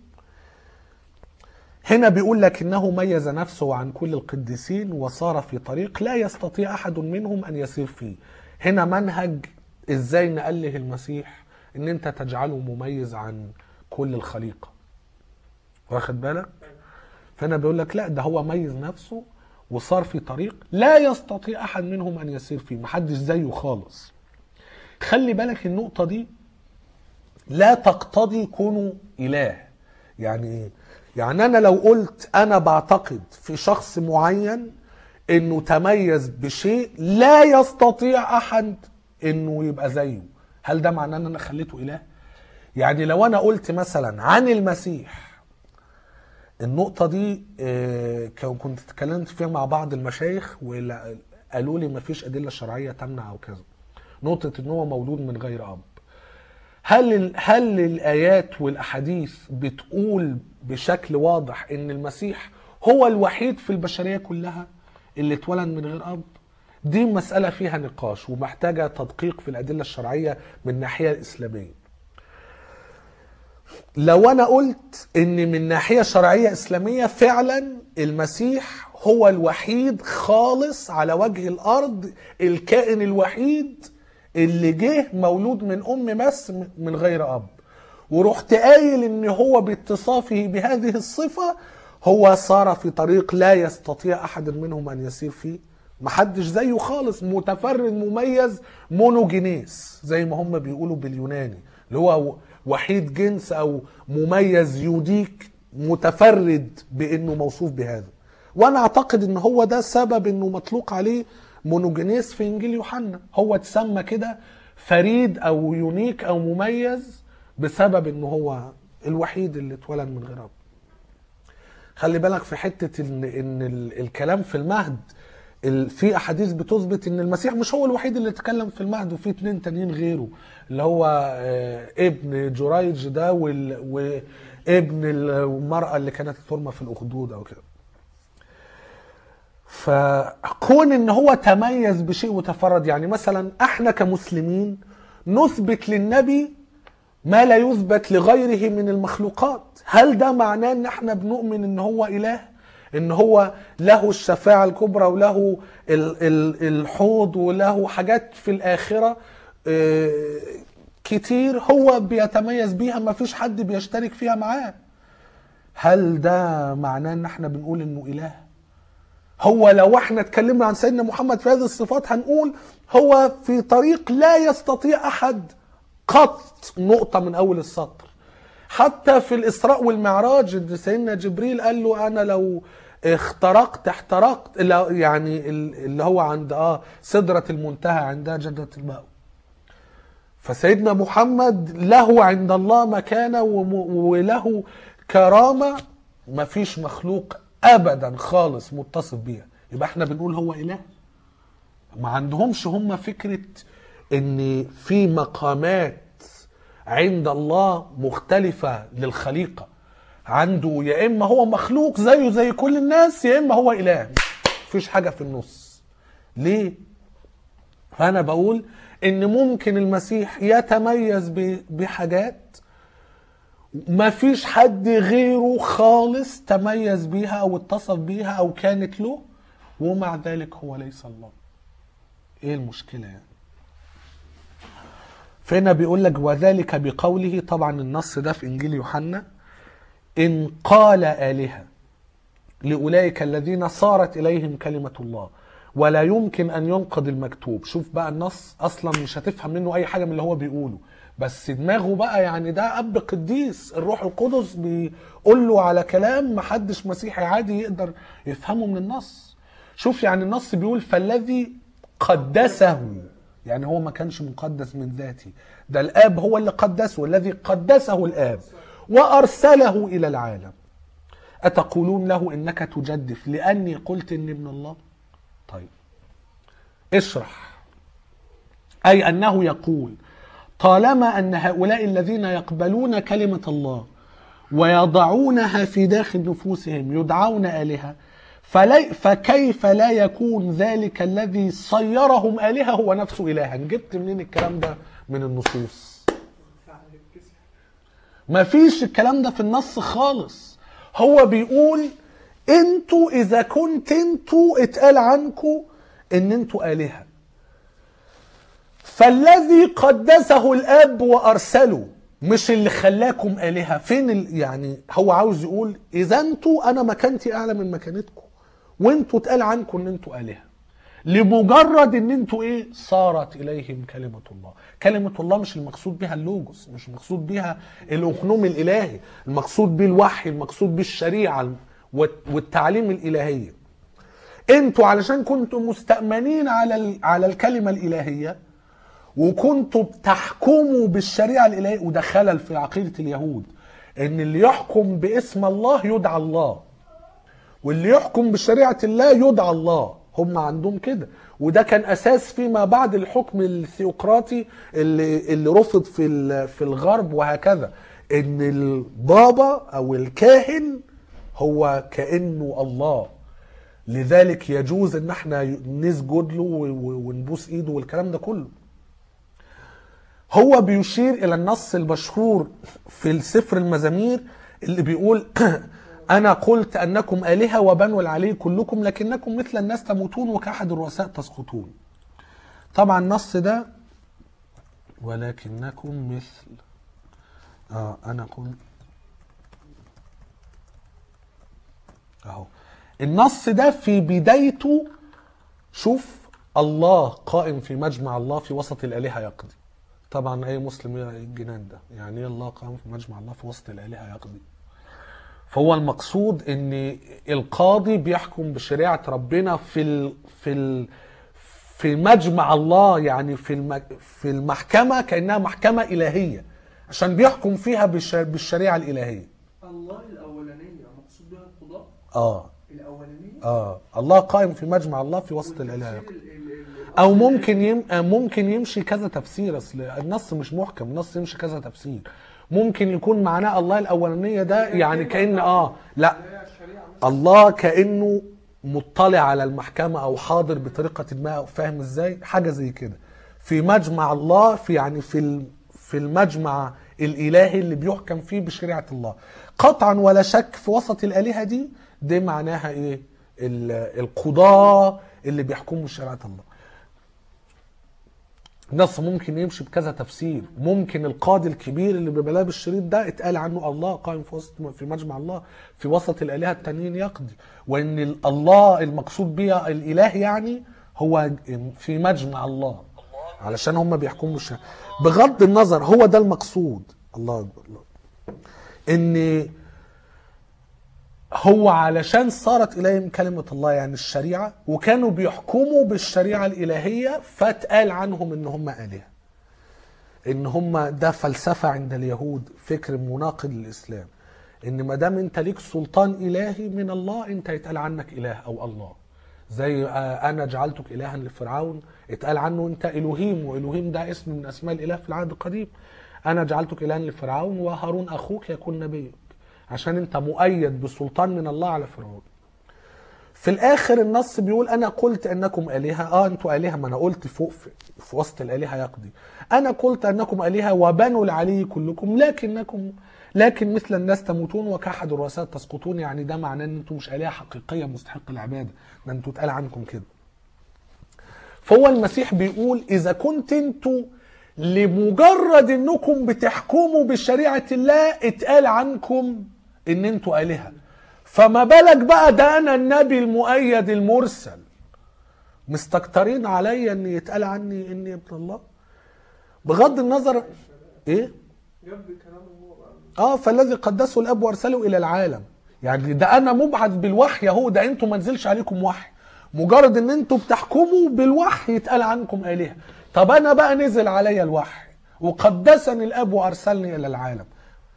هنا بيقول لك انه ميز نفسه عن كل القديسين وصار في طريق لا يستطيع احد منهم ان يسير فيه هنا منهج ازاي نأله المسيح ان انت تجعله مميز عن كل الخليقة واخد بالك فهنا بيقول لك لا ده هو ميز نفسه وصار في طريق لا يستطيع احد منهم ان يسير فيه محدش زيه خالص خلي بالك النقطة دي لا تقتضي كونه إله يعني إيه؟ يعني أنا لو قلت أنا بعتقد في شخص معين إنه تميز بشيء لا يستطيع أحد إنه يبقى زيه هل ده معناه إن أنا خليته إله؟ يعني لو أنا قلت مثلا عن المسيح النقطة دي آه، كان- كنت اتكلمت فيها مع بعض المشايخ وقالوا لي مفيش أدلة شرعية تمنع أو كذا نقطة إن هو مولود من غير أب هل ال- هل الآيات والأحاديث بتقول بشكل واضح إن المسيح هو الوحيد في البشرية كلها اللي اتولد من غير أب؟ دي مسألة فيها نقاش ومحتاجة تدقيق في الأدلة الشرعية من الناحية الإسلامية. لو انا قلت ان من ناحيه شرعيه اسلاميه فعلا المسيح هو الوحيد خالص على وجه الارض الكائن الوحيد اللي جه مولود من ام بس من غير اب ورحت قايل ان هو باتصافه بهذه الصفه هو صار في طريق لا يستطيع احد منهم ان يسير فيه محدش زيه خالص متفرد مميز مونوجينيس زي ما هم بيقولوا باليوناني اللي هو وحيد جنس او مميز يوديك متفرد بانه موصوف بهذا وانا اعتقد ان هو ده سبب انه مطلوق عليه مونوجينيس في انجيل يوحنا هو اتسمى كده فريد او يونيك او مميز بسبب انه هو الوحيد اللي اتولد من غير اب خلي بالك في حته ان ان ال- الكلام في المهد ال- في احاديث بتثبت ان المسيح مش هو الوحيد اللي اتكلم في المهد وفي اتنين تانيين غيره اللي هو آه، ابن جريج ده وال- وابن المراه اللي كانت ترمى في الاخدود او كده فكون ان هو تميز بشيء وتفرد يعني مثلا احنا كمسلمين نثبت للنبي ما لا يثبت لغيره من المخلوقات هل ده معناه ان احنا بنؤمن ان هو اله ان هو له الشفاعة الكبرى وله ال- ال- الحوض وله حاجات في الاخرة آه، كتير هو بيتميز بيها ما فيش حد بيشترك فيها معاه هل ده معناه ان احنا بنقول انه اله هو لو احنا اتكلمنا عن سيدنا محمد في هذه الصفات هنقول هو في طريق لا يستطيع احد قط نقطة من اول السطر حتى في الاسراء والمعراج ان سيدنا جبريل قال له انا لو اخترقت احترقت لا- يعني ال- اللي هو عند اه سدرة المنتهى عندها جنة المأوى فسيدنا محمد له عند الله مكانة وم- وله كرامة مفيش مخلوق ابدا خالص متصف بيها يبقى احنا بنقول هو اله ما عندهمش هم فكرة ان في مقامات عند الله مختلفة للخليقة عنده يا اما هو مخلوق زيه زي كل الناس يا اما هو اله مفيش حاجة في النص ليه فانا بقول ان ممكن المسيح يتميز ب- بحاجات ما فيش حد غيره خالص تميز بيها او اتصف بيها او كانت له ومع ذلك هو ليس الله ايه المشكله يعني فهنا بيقول لك وذلك بقوله طبعا النص ده في انجيل يوحنا ان قال الهه لاولئك الذين صارت اليهم كلمه الله ولا يمكن ان ينقض المكتوب شوف بقى النص اصلا مش هتفهم منه اي حاجه من اللي هو بيقوله بس دماغه بقى يعني ده اب قديس الروح القدس بيقول له على كلام محدش مسيحي عادي يقدر يفهمه من النص شوف يعني النص بيقول فالذي قدسه يعني هو ما كانش مقدس من ذاته ده الاب هو اللي قدسه والذي قدسه الاب وارسله الى العالم أتقولون له إنك تجدف لأني قلت إني ابن الله طيب اشرح أي أنه يقول طالما أن هؤلاء الذين يقبلون كلمة الله ويضعونها في داخل نفوسهم يدعون آلهة فلي فكيف لا يكون ذلك الذي صيرهم آلهة هو نفسه إلها جبت منين الكلام ده من النصوص ما فيش الكلام ده في النص خالص هو بيقول انتوا اذا كنت انتوا اتقال عنكم ان انتوا آلهة فالذي قدسه الاب وارسله مش اللي خلاكم آلهة فين ال... يعني هو عاوز يقول اذا انتوا انا مكانتي اعلى من مكانتكم وانتوا اتقال عنكم ان انتوا آلهة لمجرد ان انتوا ايه صارت اليهم كلمه الله كلمه الله مش المقصود بها اللوجوس مش المقصود بها الاقنوم الالهي المقصود به الوحي المقصود به الشريعه والتعليم الالهيه انتوا علشان كنتوا مستأمنين على ال- على الكلمه الالهيه وكنتوا بتحكموا بالشريعه الالهيه وده خلل في عقيده اليهود ان اللي يحكم باسم الله يدعى الله واللي يحكم بشريعه الله يدعى الله هم عندهم كده وده كان اساس فيما بعد الحكم الثيوقراطي اللي اللي رفض في ال- في الغرب وهكذا ان البابا او الكاهن هو كانه الله لذلك يجوز ان احنا نسجد له و- و- ونبوس ايده والكلام ده كله هو بيشير الى النص المشهور في السفر المزامير اللي بيقول انا قلت انكم الهه وبنو العلي كلكم لكنكم مثل الناس تموتون وكاحد الرؤساء تسقطون طبعا النص ده ولكنكم مثل اه انا قلت اهو النص ده في بدايته شوف الله قائم في مجمع الله في وسط الآلهة يقضي طبعا أي مسلم يرى الجنان ده يعني إيه الله قائم في مجمع الله في وسط الآلهة يقضي فهو المقصود ان القاضي بيحكم بشريعه ربنا في ال في ال في مجمع الله يعني في الم في المحكمه كانها محكمه الهيه عشان بيحكم فيها بالش- بالشريعه الالهيه الله الأولانية مقصود بها القضاء اه الأولانية اه الله قائم في مجمع الله في وسط الالهه والتفسير يقضي. ال- ال- ال- او الأصل ممكن يم... آه، ممكن يمشي كذا تفسير اصل النص مش محكم النص يمشي كذا تفسير ممكن يكون معناه الله الاولانيه ده يعني كان اه لا اللي هي الشريعة مثلا الله كانه مطلع على المحكمه او حاضر بطريقه ما أو فاهم ازاي حاجه زي كده في مجمع الله في يعني في ال- في المجمع الالهي اللي بيحكم فيه بشريعه الله قطعا ولا شك في وسط الالهه دي دي معناها ايه ال- القضاه اللي بيحكموا بشريعه الله النص ممكن يمشي بكذا تفسير ممكن القاضي الكبير اللي بيبقى لابس الشريط ده اتقال عنه الله قائم في وسط في مجمع الله في وسط الالهه التانيين يقضي وان ال- الله المقصود بها الاله يعني هو في مجمع الله علشان هم بيحكموا بالشريعه بغض النظر هو ده المقصود الله اكبر الله ان هو علشان صارت اليهم كلمه الله يعني الشريعه وكانوا بيحكموا بالشريعه الالهيه فاتقال عنهم ان هم الهه ان هم ده فلسفه عند اليهود فكر مناقض للاسلام ان ما دام انت ليك سلطان الهي من الله انت يتقال عنك اله او الله زي آه، انا جعلتك الها لفرعون اتقال عنه انت الوهيم والوهيم ده اسم من اسماء الاله في العهد القديم انا جعلتك الها لفرعون وهارون اخوك يكون نبيك عشان انت مؤيد بسلطان من الله على فرعون في الاخر النص بيقول انا قلت انكم الهه اه انتوا الهه ما انا قلت فوق في, في وسط الالهه يقضي انا قلت انكم الهه وبنو العلي كلكم لكنكم لكن مثل الناس تموتون وكاحد الرؤساء تسقطون يعني ده معناه ان انتم مش الهه حقيقيه مستحق العباده ده انتوا اتقال عنكم كده فهو المسيح بيقول اذا كنت انتوا لمجرد انكم بتحكموا بشريعه الله اتقال عنكم ان انتوا الهه فما بالك بقى ده انا النبي المؤيد المرسل مستكترين عليا ان يتقال عني اني ابن الله بغض النظر ايه جاب كلامه هو بقى اه فالذي قدسه الاب وارسله الى العالم يعني ده انا مبعث بالوحي اهو ده انتوا ما نزلش عليكم وحي مجرد ان انتوا بتحكموا بالوحي يتقال عنكم الهه طب انا بقى نزل عليا الوحي وقدسني الاب وارسلني الى العالم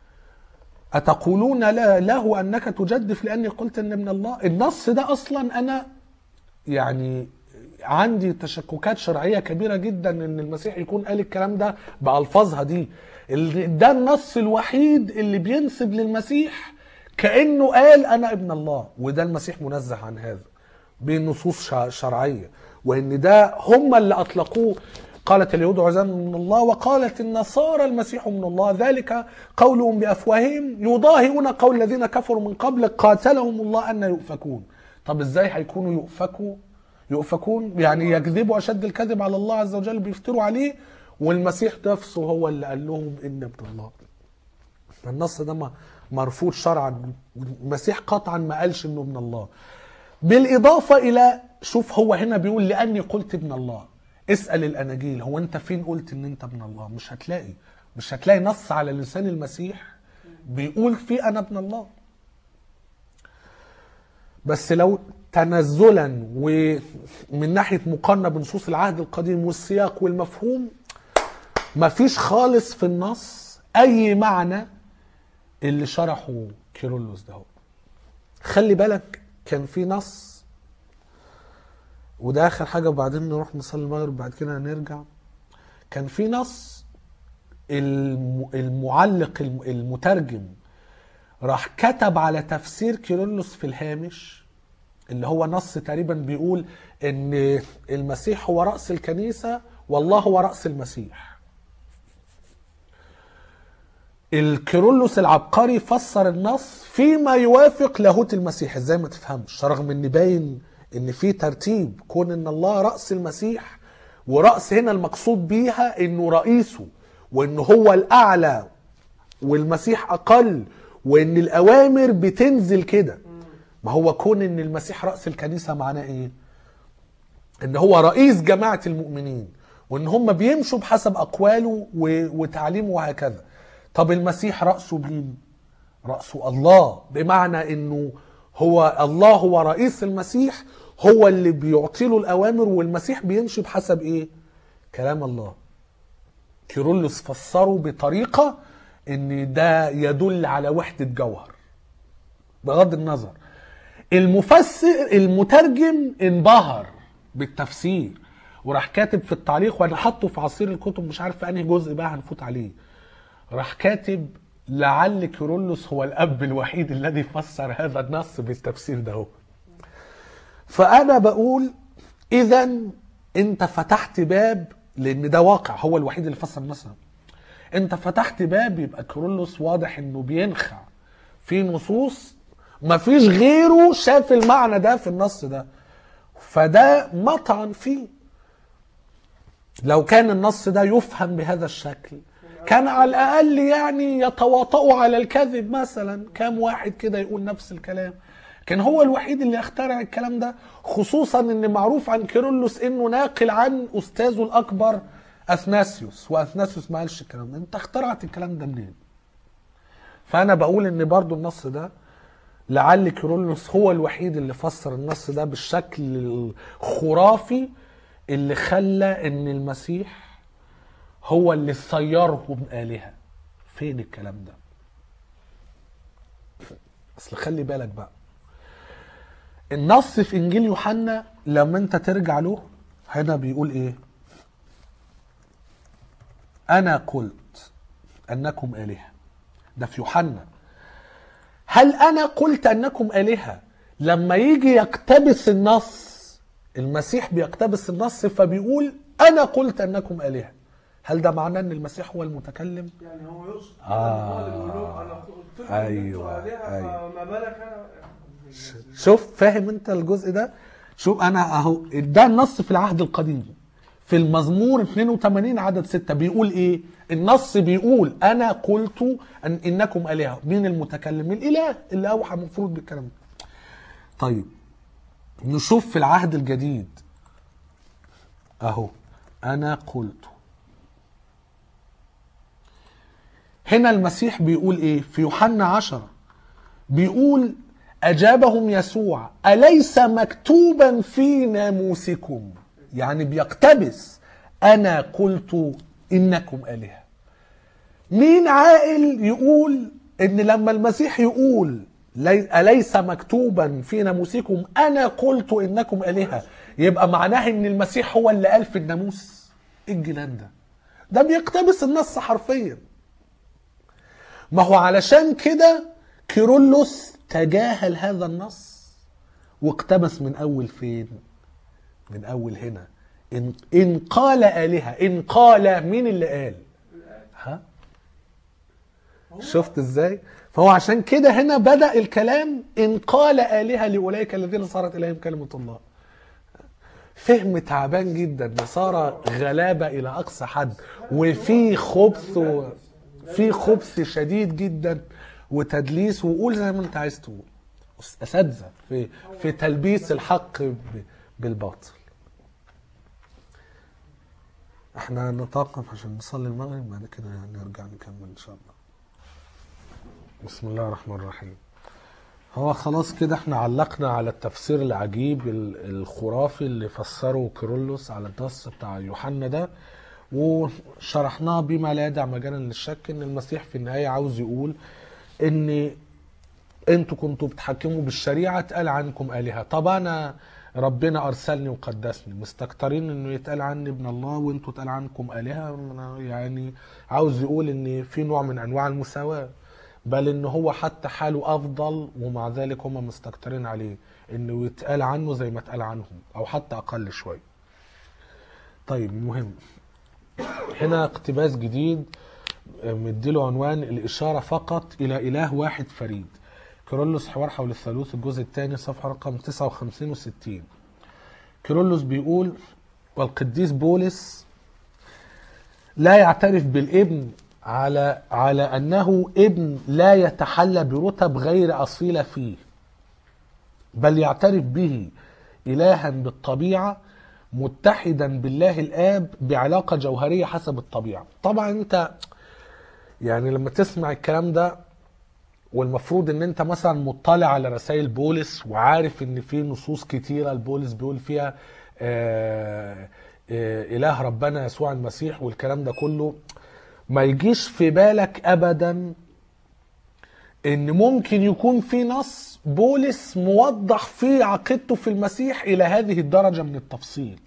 اتقولون لا له انك تجدف لاني قلت ان من الله النص ده اصلا انا يعني عندي تشككات شرعيه كبيره جدا ان المسيح يكون قال الكلام ده بالفاظها دي ال- ده النص الوحيد اللي بينسب للمسيح كانه قال انا ابن الله وده المسيح منزه عن هذا بنصوص شع- شرعيه وان ده هم اللي اطلقوه قالت اليهود عزيز من الله وقالت النصارى المسيح من الله ذلك قولهم بافواههم يضاهئون قول الذين كفروا من قبل قاتلهم الله ان يؤفكون طب ازاي هيكونوا يؤفكوا يؤفكون يعني يكذبوا اشد الكذب على الله عز وجل بيفتروا عليه والمسيح نفسه هو اللي قال لهم ان ابن الله النص ده م- مرفوض شرعا المسيح قطعا ما قالش انه ابن الله بالاضافه الى شوف هو هنا بيقول لاني قلت ابن الله اسال الاناجيل هو انت فين قلت ان انت ابن الله مش هتلاقي مش هتلاقي نص على لسان المسيح بيقول فيه انا ابن الله بس لو تنزلا ومن ناحيه مقارنه بنصوص العهد القديم والسياق والمفهوم مفيش خالص في النص اي معنى اللي شرحه كيرلس ده هو. خلي بالك كان في نص وده اخر حاجه وبعدين نروح نصلي المغرب بعد كده نرجع كان في نص الم- المعلق الم- المترجم راح كتب على تفسير كيرلس في الهامش اللي هو نص تقريبا بيقول ان المسيح هو راس الكنيسه والله هو راس المسيح الكيرلس العبقري فسر النص فيما يوافق لاهوت المسيح ازاي ما تفهمش رغم ان باين ان في ترتيب كون ان الله راس المسيح وراس هنا المقصود بيها انه رئيسه وانه هو الاعلى والمسيح اقل وان الاوامر بتنزل كده ما هو كون ان المسيح راس الكنيسه معناه ايه ان هو رئيس جماعه المؤمنين وان هم بيمشوا بحسب اقواله و- وتعليمه وهكذا طب المسيح راسه مين راسه الله بمعنى انه هو الله هو رئيس المسيح هو اللي بيعطي له الاوامر والمسيح بيمشي بحسب ايه كلام الله كيرلس فسره بطريقه ان ده يدل على وحده جوهر بغض النظر المفسر المترجم انبهر بالتفسير وراح كاتب في التعليق وانا حاطه في عصير الكتب مش عارف في انهي جزء بقى هنفوت عليه راح كاتب لعل كيرلس هو الاب الوحيد الذي فسر هذا النص بالتفسير ده هو. فانا بقول اذا انت فتحت باب لان ده واقع هو الوحيد اللي فسر النص ده. انت فتحت باب يبقى كيرلس واضح انه بينخع في نصوص مفيش غيره شاف المعنى ده في النص ده فده مطعن فيه لو كان النص ده يفهم بهذا الشكل كان على الاقل يعني يتواطؤوا على الكذب مثلا كام واحد كده يقول نفس الكلام كان هو الوحيد اللي يخترع الكلام ده خصوصا ان معروف عن كيرلس انه ناقل عن استاذه الاكبر اثناسيوس واثناسيوس ما قالش الكلام ده انت اخترعت الكلام ده منين فانا بقول ان برضو النص ده لعل كيرلس هو الوحيد اللي فسر النص ده بالشكل الخرافي اللي خلى ان المسيح هو اللي صيرهم آلهة فين الكلام ده اصل خلي بالك بقى النص في انجيل يوحنا لما انت ترجع له هنا بيقول ايه انا قلت انكم آلهة ده في يوحنا هل انا قلت انكم آلهة لما يجي يقتبس النص المسيح بيقتبس النص فبيقول انا قلت انكم آلهة هل ده معناه ان المسيح هو المتكلم يعني هو يقصد آه. هو اللي بيقول لهم انا قلت لكم أيوة، إن أنتوا آلهة، أيوة. فما بالك انا شوف فاهم انت الجزء ده شوف انا اهو ده النص في العهد القديم في المزمور 82 عدد 6 بيقول ايه النص بيقول انا قلت ان انكم الهه مين المتكلم الاله اللي اوحى المفروض بالكلام ده طيب نشوف في العهد الجديد اهو انا قلت هنا المسيح بيقول ايه في يوحنا عشرة بيقول أجابهم يسوع أليس مكتوبا في ناموسكم يعني بيقتبس أنا قلت إنكم آلهة مين عاقل يقول إن لما المسيح يقول لي- أليس مكتوبا في ناموسكم أنا قلت إنكم آلهة يبقى معناه إن المسيح هو اللي قال في الناموس إيه الجنان ده ده بيقتبس النص حرفيا ما هو علشان كده كيرلس تجاهل هذا النص واقتبس من اول فين من اول هنا ان ان قال الهه ان قال مين اللي قال ها شفت ازاي فهو عشان كده هنا بدا الكلام ان قال الهه لاولئك الذين صارت اليهم كلمه الله فهم تعبان جدا صار غلابه الى اقصى حد وفي خبث و... في خبث شديد جدا وتدليس وقول زي ما انت عايز تقول اساتذه في في تلبيس الحق ب- بالباطل احنا نتوقف عشان نصلي المغرب بعد كده نرجع نكمل ان شاء الله بسم الله الرحمن الرحيم هو خلاص كده احنا علقنا على التفسير العجيب ال- الخرافي اللي فسره كيرلس على النص بتاع يوحنا ده وشرحناه بما لا يدع مجالا للشك ان المسيح في النهايه عاوز يقول ان انتوا كنتوا بتحكموا بالشريعه اتقال عنكم الهه طب انا ربنا ارسلني وقدسني مستكترين انه يتقال عني ابن الله وانتوا اتقال عنكم الهه أنا يعني عاوز يقول ان في نوع من انواع المساواه بل ان هو حتى حاله افضل ومع ذلك هم مستكترين عليه انه يتقال عنه زي ما اتقال عنهم او حتى اقل شويه طيب المهم هنا اقتباس جديد مديله عنوان الإشارة فقط إلى إله واحد فريد كيرلس حوار حول الثالوث الجزء الثاني صفحة رقم 59 و 60 كيرلس بيقول والقديس بولس لا يعترف بالابن على على أنه ابن لا يتحلى برتب غير أصيلة فيه بل يعترف به إلها بالطبيعة متحدا بالله الآب بعلاقة جوهرية حسب الطبيعة طبعا أنت يعني لما تسمع الكلام ده والمفروض ان انت مثلا مطلع على رسائل بولس وعارف ان في نصوص كتيره البولس بيقول فيها آه آه اله ربنا يسوع المسيح والكلام ده كله ما يجيش في بالك ابدا ان ممكن يكون في نص بولس موضح فيه عقيدته في المسيح الى هذه الدرجه من التفصيل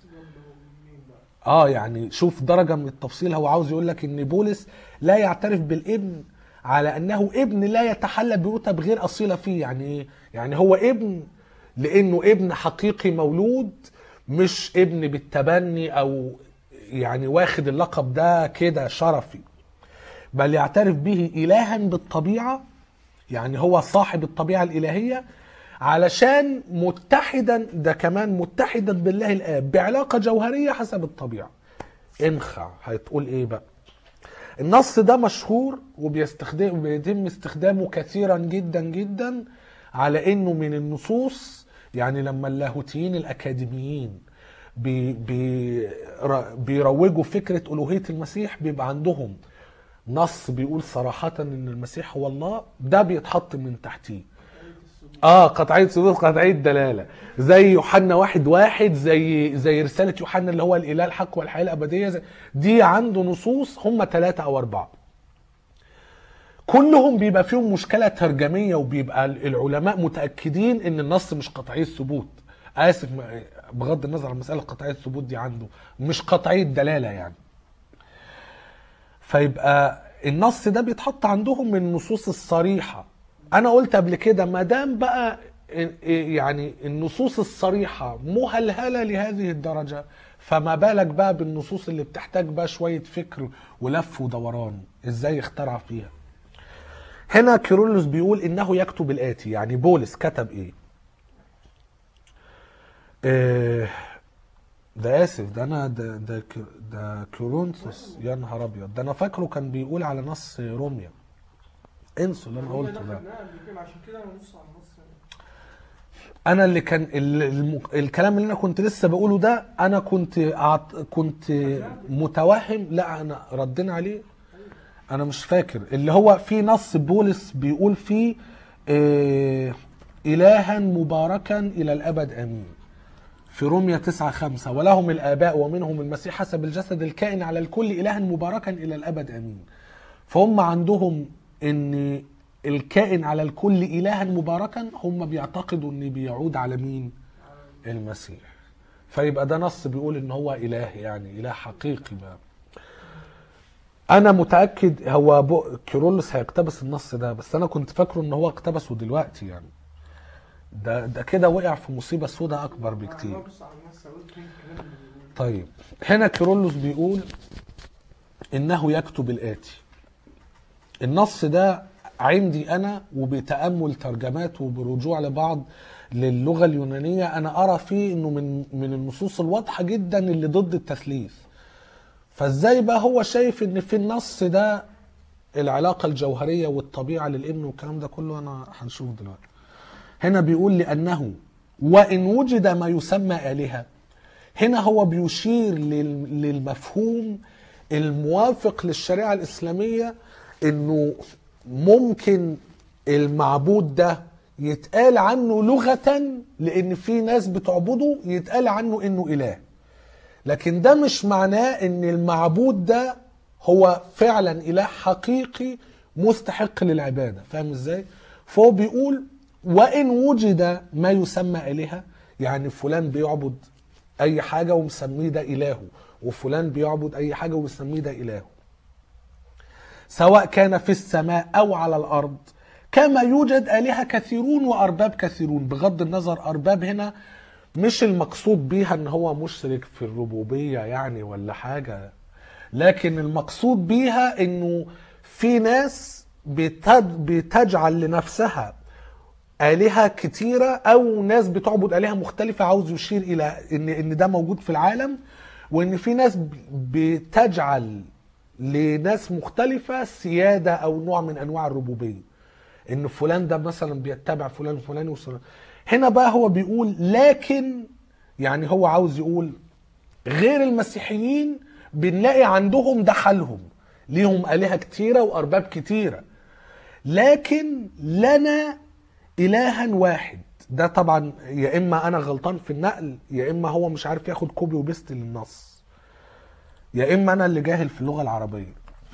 اه يعني شوف درجه من التفصيل هو عاوز يقول لك ان بولس لا يعترف بالابن على انه ابن لا يتحلى برتب غير اصيله فيه يعني ايه يعني هو ابن لانه ابن حقيقي مولود مش ابن بالتبني او يعني واخد اللقب ده كده شرفي بل يعترف به الها بالطبيعه يعني هو صاحب الطبيعه الالهيه علشان متحدا ده كمان متحدا بالله الاب بعلاقه جوهريه حسب الطبيعه انخع هتقول ايه بقى النص ده مشهور وبيستخدم بيتم استخدامه كثيرا جدا جدا على انه من النصوص يعني لما اللاهوتيين الاكاديميين بي بي ر- بيروجوا فكره الوهيه المسيح بيبقى عندهم نص بيقول صراحه ان المسيح هو الله ده بيتحط من تحتيه اه قطعية ثبوت قطعية دلالة زي يوحنا واحد واحد زي زي رسالة يوحنا اللي هو الإله الحق والحياة الأبدية زي دي عنده نصوص هم ثلاثة أو أربعة كلهم بيبقى فيهم مشكلة ترجمية وبيبقى العلماء متأكدين إن النص مش قطعية ثبوت آسف بغض النظر عن مسألة قطعية الثبوت دي عنده مش قطعية دلالة يعني فيبقى النص ده بيتحط عندهم من النصوص الصريحة انا قلت قبل كده ما دام بقى يعني النصوص الصريحة مهلهلة لهذه الدرجة فما بالك بقى بالنصوص اللي بتحتاج بقى شوية فكر ولف ودوران ازاي اخترع فيها هنا كيرلس بيقول انه يكتب الاتي يعني بولس كتب ايه آه، ده اسف ده انا ده ده ك- ده كورنثوس يا نهار ابيض ده انا فاكره كان بيقول على نص روميا انسوا اللي انا قلته ده خدناها قبل كده عشان كده انا ببص على النص انا اللي كان ال- الم... الكلام اللي انا كنت لسه بقوله ده انا كنت أعت... كنت متوهم لا انا ردينا عليه انا مش فاكر اللي هو في نص بولس بيقول فيه آه... الها مباركا الى الابد امين في روميا 9 5 ولهم الاباء ومنهم المسيح حسب الجسد الكائن على الكل الها مباركا الى الابد امين فهم عندهم ان الكائن على الكل الها مباركا هم بيعتقدوا ان بيعود على مين المسيح فيبقى ده نص بيقول ان هو اله يعني اله حقيقي بقى انا متاكد هو بو كيرلس هيقتبس النص ده بس انا كنت فاكره ان هو اقتبسه دلوقتي يعني ده ده كده وقع في مصيبه سوداء اكبر بكتير انا ببص على النص قلت فين الكلام اللي بيقوله طيب هنا كيرلس بيقول انه يكتب الاتي النص ده عندي انا وبتامل ترجمات وبرجوع لبعض للغه اليونانيه انا ارى فيه انه من من النصوص الواضحه جدا اللي ضد التثليث فازاي بقى هو شايف ان في النص ده العلاقه الجوهريه والطبيعه للابن والكلام ده كله انا هنشوف دلوقتي هنا بيقول لانه وإن وجد ما يسمى آلهة هنا هو بيشير لل- للمفهوم الموافق للشريعة الإسلامية إنه ممكن المعبود ده يتقال عنه لغة لأن في ناس بتعبده يتقال عنه إنه إله لكن ده مش معناه ان المعبود ده هو فعلا اله حقيقي مستحق للعباده فاهم ازاي فهو بيقول وان وجد ما يسمى الهه يعني فلان بيعبد اي حاجه ومسميه ده الهه وفلان بيعبد اي حاجه ومسميه ده الهه سواء كان في السماء او على الارض كما يوجد الهه كثيرون وارباب كثيرون بغض النظر ارباب هنا مش المقصود بيها ان هو مشرك في الربوبيه يعني ولا حاجه لكن المقصود بيها انه في ناس بتد- بتجعل لنفسها آلهة كتيرة أو ناس بتعبد آلهة مختلفة عاوز يشير إلى إن إن ده موجود في العالم وإن في ناس ب- بتجعل لناس مختلفة سيادة أو نوع من أنواع الربوبية إن فلان ده مثلا بيتبع فلان فلاني وفلان هنا بقى هو بيقول لكن يعني هو عاوز يقول غير المسيحيين بنلاقي عندهم ده حالهم ليهم آلهة كتيرة وأرباب كتيرة لكن لنا إلها واحد ده طبعا يا إما أنا غلطان في النقل يا إما هو مش عارف ياخد كوبي وبيست للنص يا إما أنا اللي جاهل في اللغة العربية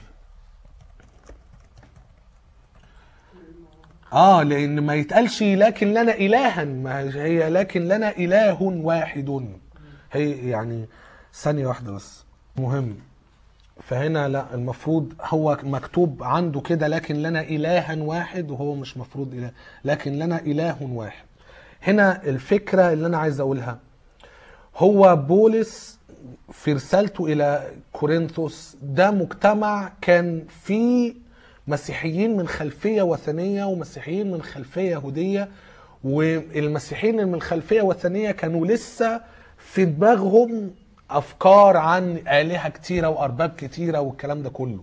اه لان ما يتقالش لكن لنا الها ما هي لكن لنا اله واحد هي يعني ثانيه واحده بس مهم فهنا لا المفروض هو مكتوب عنده كده لكن لنا الها واحد وهو مش مفروض اله لكن لنا اله واحد هنا الفكره اللي انا عايز اقولها هو بولس في رسالته الى كورنثوس ده مجتمع كان فيه مسيحيين من خلفيه وثنيه ومسيحيين من خلفيه يهوديه والمسيحيين اللي من خلفيه وثنيه كانوا لسه في دماغهم افكار عن الهه كتيره وارباب كتيره والكلام ده كله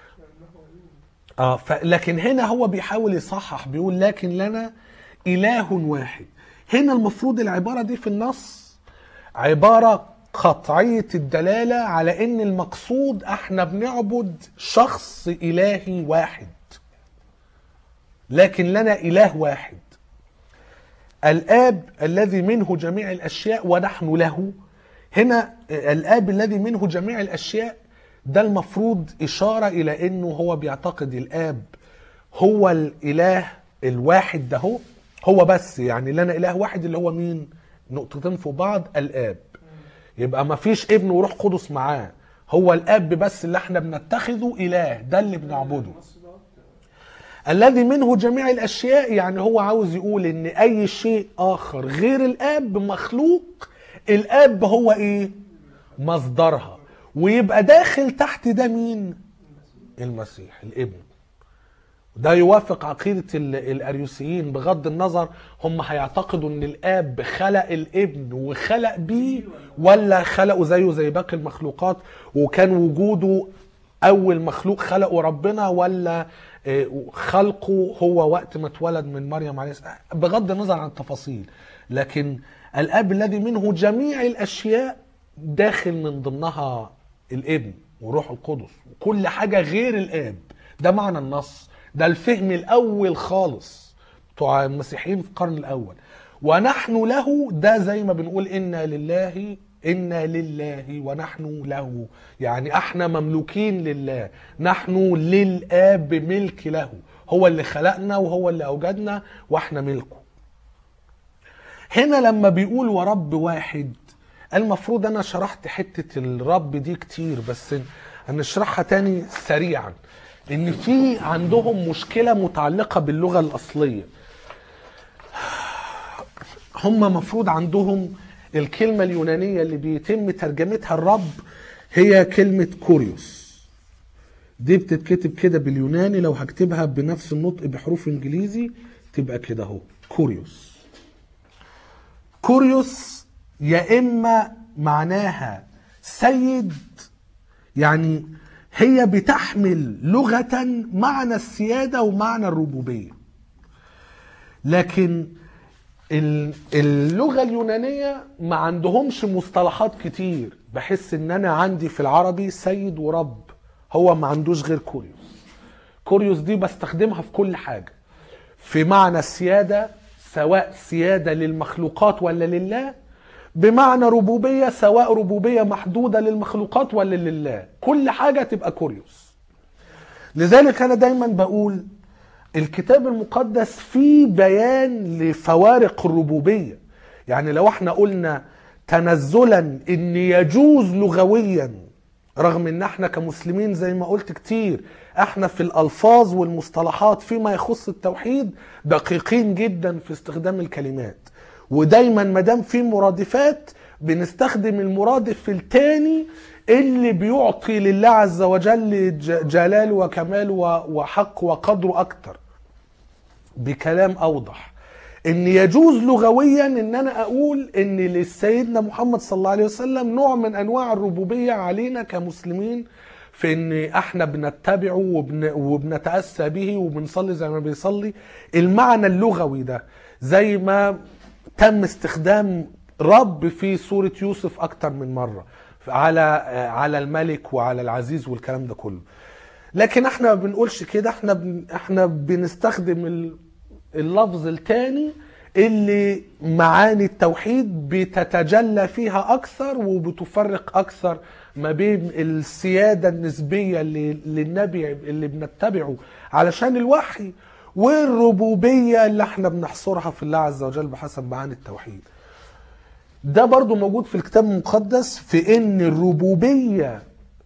اه ف... لكن هنا هو بيحاول يصحح بيقول لكن لنا اله واحد هنا المفروض العباره دي في النص عباره قطعيه الدلاله على ان المقصود احنا بنعبد شخص الهي واحد لكن لنا اله واحد الاب الذي منه جميع الاشياء ونحن له هنا الاب الذي منه جميع الاشياء ده المفروض اشاره الى انه هو بيعتقد الاب هو الاله الواحد ده هو هو بس يعني لنا اله واحد اللي هو مين نقطتين في بعض الاب يبقى ما فيش ابن وروح قدس معاه هو الاب بس اللي احنا بنتخذه اله ده اللي بنعبده الذي منه جميع الاشياء يعني هو عاوز يقول ان اي شيء اخر غير الاب مخلوق الاب هو ايه مصدرها ويبقى داخل تحت ده مين المسيح الابن ده يوافق عقيدة ال- الأريوسيين بغض النظر هم هيعتقدوا ان الاب خلق الابن وخلق بيه ولا خلقه زيه زي باقي المخلوقات وكان وجوده اول مخلوق خلقه ربنا ولا آه، خلقه هو وقت ما اتولد من مريم عليه السلام بغض النظر عن التفاصيل لكن الاب الذي منه جميع الاشياء داخل من ضمنها الابن وروح القدس وكل حاجه غير الاب ده معنى النص ده الفهم الاول خالص بتوع المسيحيين في القرن الاول ونحن له ده زي ما بنقول انا لله انا لله ونحن له يعني احنا مملوكين لله نحن للاب ملك له هو اللي خلقنا وهو اللي اوجدنا واحنا ملكه هنا لما بيقول ورب واحد المفروض انا شرحت حتة الرب دي كتير بس هنشرحها تاني سريعا ان في عندهم مشكلة متعلقة باللغة الاصلية هم مفروض عندهم الكلمة اليونانية اللي بيتم ترجمتها الرب هي كلمة كوريوس دي بتتكتب كده باليوناني لو هكتبها بنفس النطق بحروف انجليزي تبقى كده اهو كوريوس كوريوس يا اما معناها سيد يعني هي بتحمل لغة معنى السيادة ومعنى الربوبية لكن ال- اللغة اليونانية ما عندهمش مصطلحات كتير بحس ان انا عندي في العربي سيد ورب هو ما عندوش غير كوريوس كوريوس دي بستخدمها في كل حاجة في معنى السيادة سواء سيادة للمخلوقات ولا لله بمعنى ربوبية سواء ربوبية محدودة للمخلوقات ولا لله كل حاجة تبقى كوريوس لذلك أنا دايما بقول الكتاب المقدس فيه بيان لفوارق الربوبية يعني لو احنا قلنا تنزلا ان يجوز لغويا رغم ان احنا كمسلمين زي ما قلت كتير احنا في الالفاظ والمصطلحات فيما يخص التوحيد دقيقين جدا في استخدام الكلمات ودايما ما دام في مرادفات بنستخدم المرادف التاني اللي بيعطي لله عز وجل ج- جلال وكمال و- وحق وقدره اكتر بكلام اوضح ان يجوز لغويا ان انا اقول ان لسيدنا محمد صلى الله عليه وسلم نوع من انواع الربوبيه علينا كمسلمين في ان احنا بنتبعه وبن وبنتاسى به وبنصلي زي ما بيصلي المعنى اللغوي ده زي ما تم استخدام رب في سوره يوسف اكتر من مره على على الملك وعلى العزيز والكلام ده كله لكن احنا ما بنقولش كده احنا بن احنا بنستخدم ال- اللفظ التاني اللي معاني التوحيد بتتجلى فيها اكثر وبتفرق اكثر ما بين السياده النسبيه اللي للنبي اللي بنتبعه علشان الوحي والربوبيه اللي احنا بنحصرها في الله عز وجل بحسب معاني التوحيد. ده برضو موجود في الكتاب المقدس في ان الربوبيه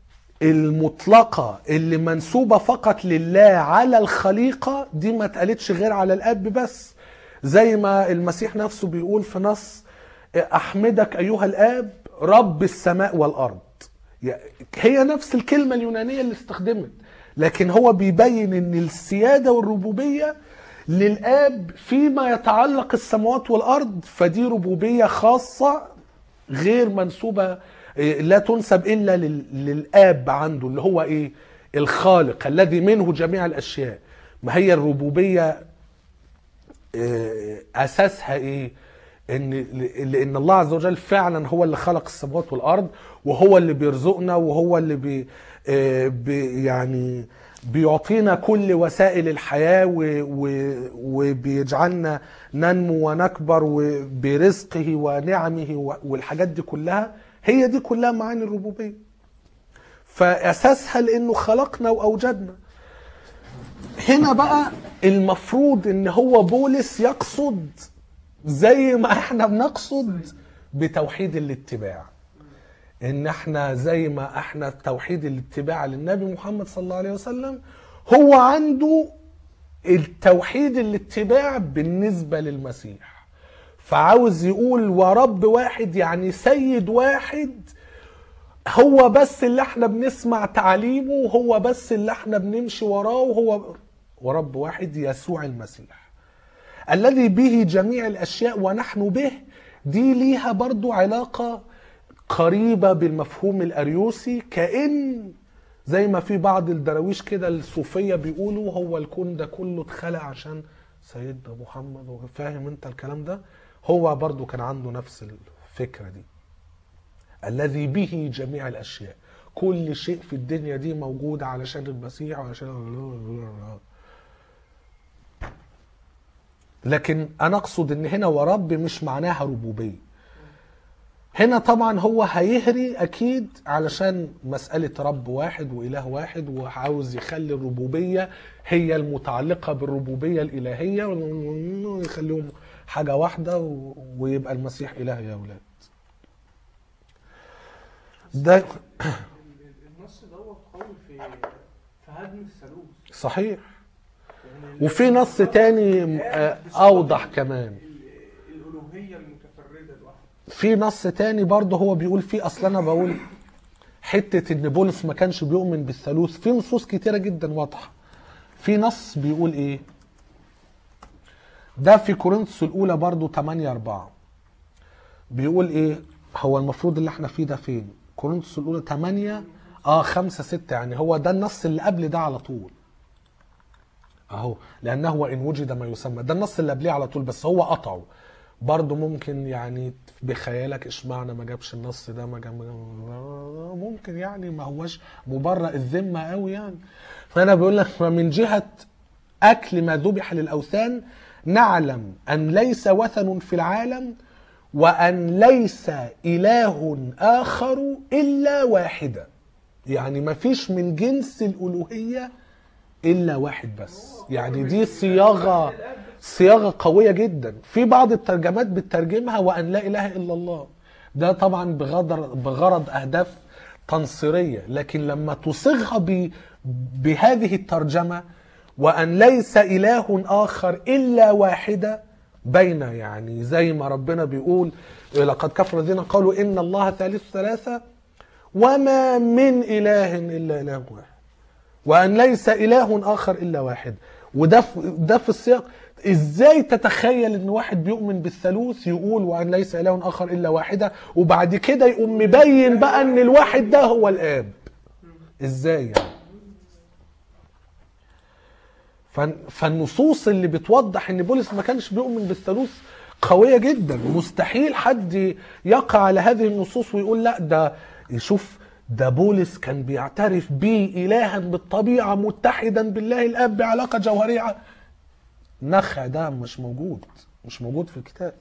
المطلقة اللي منسوبة فقط لله على الخليقة دي ما اتقالتش غير على الأب بس زي ما المسيح نفسه بيقول في نص أحمدك أيها الآب رب السماء والأرض يعني هي نفس الكلمة اليونانية اللي استخدمت لكن هو بيبين ان السيادة والربوبية للآب فيما يتعلق السماوات والأرض فدي ربوبية خاصة غير منسوبة إيه، لا تنسب إلا لل- للآب عنده اللي هو إيه الخالق الذي منه جميع الأشياء ما هي الربوبية إيه، أساسها إيه ان لان الله عز وجل فعلا هو اللي خلق السماوات والارض وهو اللي بيرزقنا وهو اللي بي آه، بي يعني بيعطينا كل وسائل الحياه و- و- وبيجعلنا ننمو ونكبر برزقه ونعمه و- والحاجات دي كلها هي دي كلها معاني الربوبيه فاساسها لانه خلقنا واوجدنا هنا بقى المفروض ان هو بولس يقصد زي ما احنا بنقصد بتوحيد الاتباع ان احنا زي ما احنا توحيد الاتباع للنبي محمد صلى الله عليه وسلم هو عنده التوحيد الاتباع بالنسبة للمسيح فعاوز يقول ورب واحد يعني سيد واحد هو بس اللي احنا بنسمع تعليمه وهو بس اللي احنا بنمشي وراه وهو ورب واحد يسوع المسيح الذي به جميع الاشياء ونحن به دي ليها برضو علاقة قريبة بالمفهوم الاريوسي كأن زي ما في بعض الدراويش كده الصوفية بيقولوا هو الكون ده كله اتخلق عشان سيدنا محمد فاهم انت الكلام ده هو برضو كان عنده نفس الفكرة دي الذي به جميع الاشياء كل شيء في الدنيا دي موجود علشان المسيح وعشان لكن انا اقصد ان هنا ورب مش معناها ربوبيه هنا طبعا هو هيهري اكيد علشان مساله رب واحد واله واحد وعاوز يخلي الربوبيه هي المتعلقه بالربوبيه الالهيه ويخليهم حاجه واحده و- ويبقى المسيح اله يا اولاد ده ال- النص دوت قوي في في هدم الثالوث صحيح يعني وفي نص تاني آه، اوضح كمان ال- الالوهيه المتفرده لوحدها في نص تاني برضه هو بيقول فيه اصل انا بقول حته ان بولس ما كانش بيؤمن بالثالوث في نصوص كتيره جدا واضحه في نص بيقول ايه ده في كورنثوس الاولى برضه 8 4 بيقول ايه هو المفروض اللي احنا فيه ده فين كورنثوس الاولى 8 اه 5 6 يعني هو ده النص اللي قبل ده على طول اهو لانه وان وجد ما يسمى ده النص اللي قبليه على طول بس هو قطعه برضه ممكن يعني بخيالك اشمعنى ما جابش النص ده ما جاب ممكن يعني ما هوش مبرأ الذمة قوي يعني فأنا بقول لك فمن جهة أكل ما ذبح للأوثان نعلم أن ليس وثن في العالم وأن ليس إله آخر إلا واحدة يعني ما فيش من جنس الألوهية إلا واحد بس يعني دي صياغة صياغة قوية جدا في بعض الترجمات بتترجمها وأن لا إله إلا الله ده طبعا بغرض, بغرض أهداف تنصيرية لكن لما تصيغها ب... بهذه الترجمة وأن ليس إله آخر إلا واحدة بين يعني زي ما ربنا بيقول لقد كفر الذين قالوا إن الله ثالث ثلاثة وما من إله إلا إله واحد وأن ليس إله آخر إلا واحد وده في ده في السياق ازاي تتخيل ان واحد بيؤمن بالثالوث يقول وان ليس اله اخر الا واحده وبعد كده يقوم مبين بقى ان الواحد ده هو الاب ازاي يعني فن- فالنصوص اللي بتوضح ان بولس ما كانش بيؤمن بالثالوث قويه جدا مستحيل حد يقع على هذه النصوص ويقول لا ده يشوف ده بولس كان بيعترف بيه الها بالطبيعه متحدا بالله الاب بعلاقه جوهريه نخع ده مش موجود مش موجود في الكتاب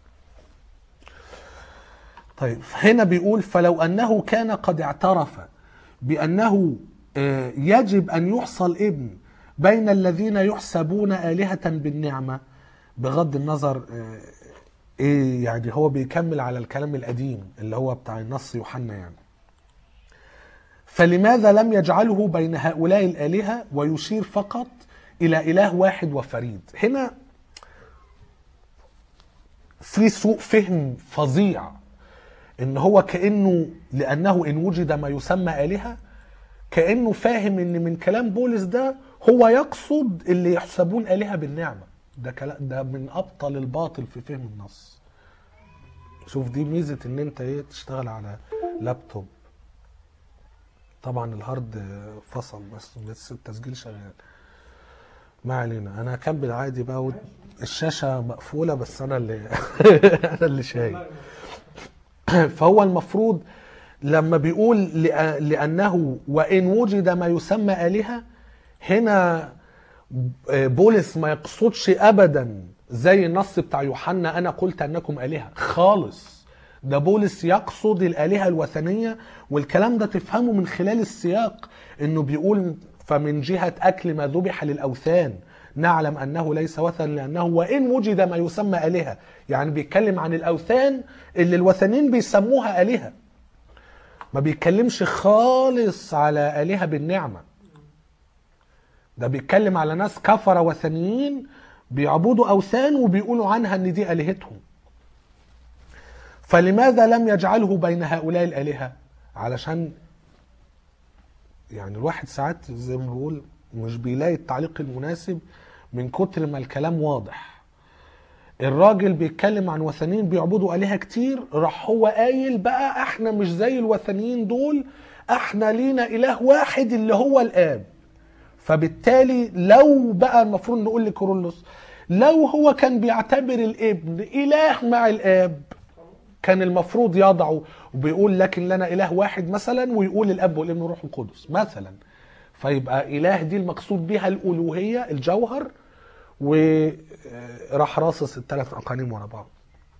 طيب هنا بيقول فلو انه كان قد اعترف بانه آه، يجب ان يحصل ابن بين الذين يحسبون الهه بالنعمه بغض النظر آه، ايه يعني هو بيكمل على الكلام القديم اللي هو بتاع النص يوحنا يعني فلماذا لم يجعله بين هؤلاء الآلهة ويشير فقط إلى إله واحد وفريد هنا في سوء فهم فظيع ان هو كانه لانه ان وجد ما يسمى الهه كانه فاهم ان من كلام بولس ده هو يقصد اللي يحسبون الهه بالنعمه ده كلام ده من ابطل الباطل في فهم النص شوف دي ميزه ان انت ايه تشتغل على لابتوب طبعا الهارد فصل بس بس التسجيل شغال ما علينا انا هكمل عادي بقى و- الشاشه مقفوله بس انا اللي انا اللي شايف فهو المفروض لما بيقول لأ- لأنه وإن وجد ما يسمى آلهة هنا بولس ما يقصدش أبدا زي النص بتاع يوحنا أنا قلت أنكم آلهة خالص ده بولس يقصد الآلهة الوثنية والكلام ده تفهمه من خلال السياق إنه بيقول فمن جهة أكل ما ذبح للأوثان نعلم أنه ليس وثن لأنه وإن وجد ما يسمى آلهة يعني بيتكلم عن الأوثان اللي الوثنيين بيسموها آلهة ما بيتكلمش خالص على آلهة بالنعمة ده بيتكلم على ناس كفرة وثنيين بيعبدوا أوثان وبيقولوا عنها إن دي آلهتهم فلماذا لم يجعله بين هؤلاء الآلهة علشان يعني الواحد ساعات زي ما بقول مش بيلاقي التعليق المناسب من كتر ما الكلام واضح الراجل بيتكلم عن وثنيين بيعبدوا آلهة كتير راح هو قايل بقى احنا مش زي الوثنيين دول احنا لينا إله واحد اللي هو الآب فبالتالي لو بقى المفروض نقول لكورولوس لو هو كان بيعتبر الابن إله مع الآب كان المفروض يضعه وبيقول لكن لنا إله واحد مثلا ويقول الأب والابن والروح القدس مثلا فيبقى إله دي المقصود بها الألوهية الجوهر وراح راصص الثلاث أقانيم ورا بعض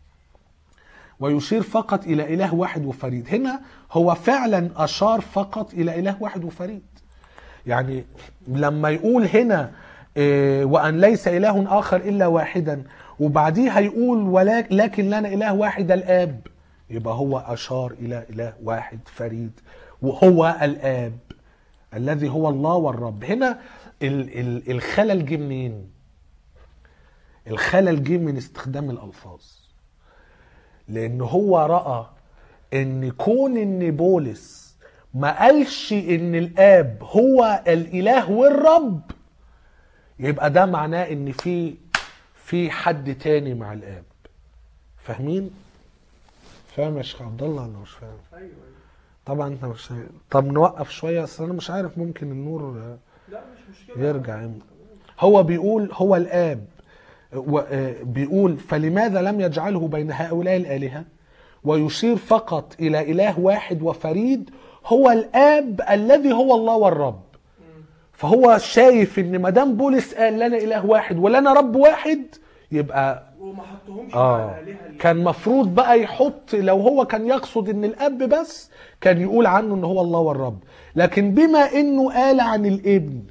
ويشير فقط إلى إله واحد وفريد هنا هو فعلا أشار فقط إلى إله واحد وفريد يعني لما يقول هنا إيه، وأن ليس إله آخر إلا واحدا وبعديه هيقول ولك لكن لنا إله واحد الآب يبقى هو أشار إلى إله واحد فريد وهو الآب الذي هو الله والرب هنا ال- ال- الخلل جه منين الخلل جه من استخدام الألفاظ لأن هو رأى ان كون ان بولس ما قالش ان الاب هو الاله والرب يبقى ده معناه ان في في حد تاني مع الاب فاهمين فاهم يا شيخ عبد الله ولا مش فاهم ايوه ايوه طبعا انت مش فاهم. طب نوقف شويه اصل انا مش عارف ممكن النور لا مش مشكله يرجع امتى هو بيقول هو الاب و- آه، بيقول فلماذا لم يجعله بين هؤلاء الآلهة ويشير فقط إلى إله واحد وفريد هو الآب الذي هو الله والرب فهو شايف ان ما دام بولس قال لنا اله واحد ولنا رب واحد يبقى وما حطهمش اه مع الآلهة اللي- كان مفروض بقى يحط لو هو كان يقصد ان الاب بس كان يقول عنه ان هو الله والرب لكن بما انه قال عن الابن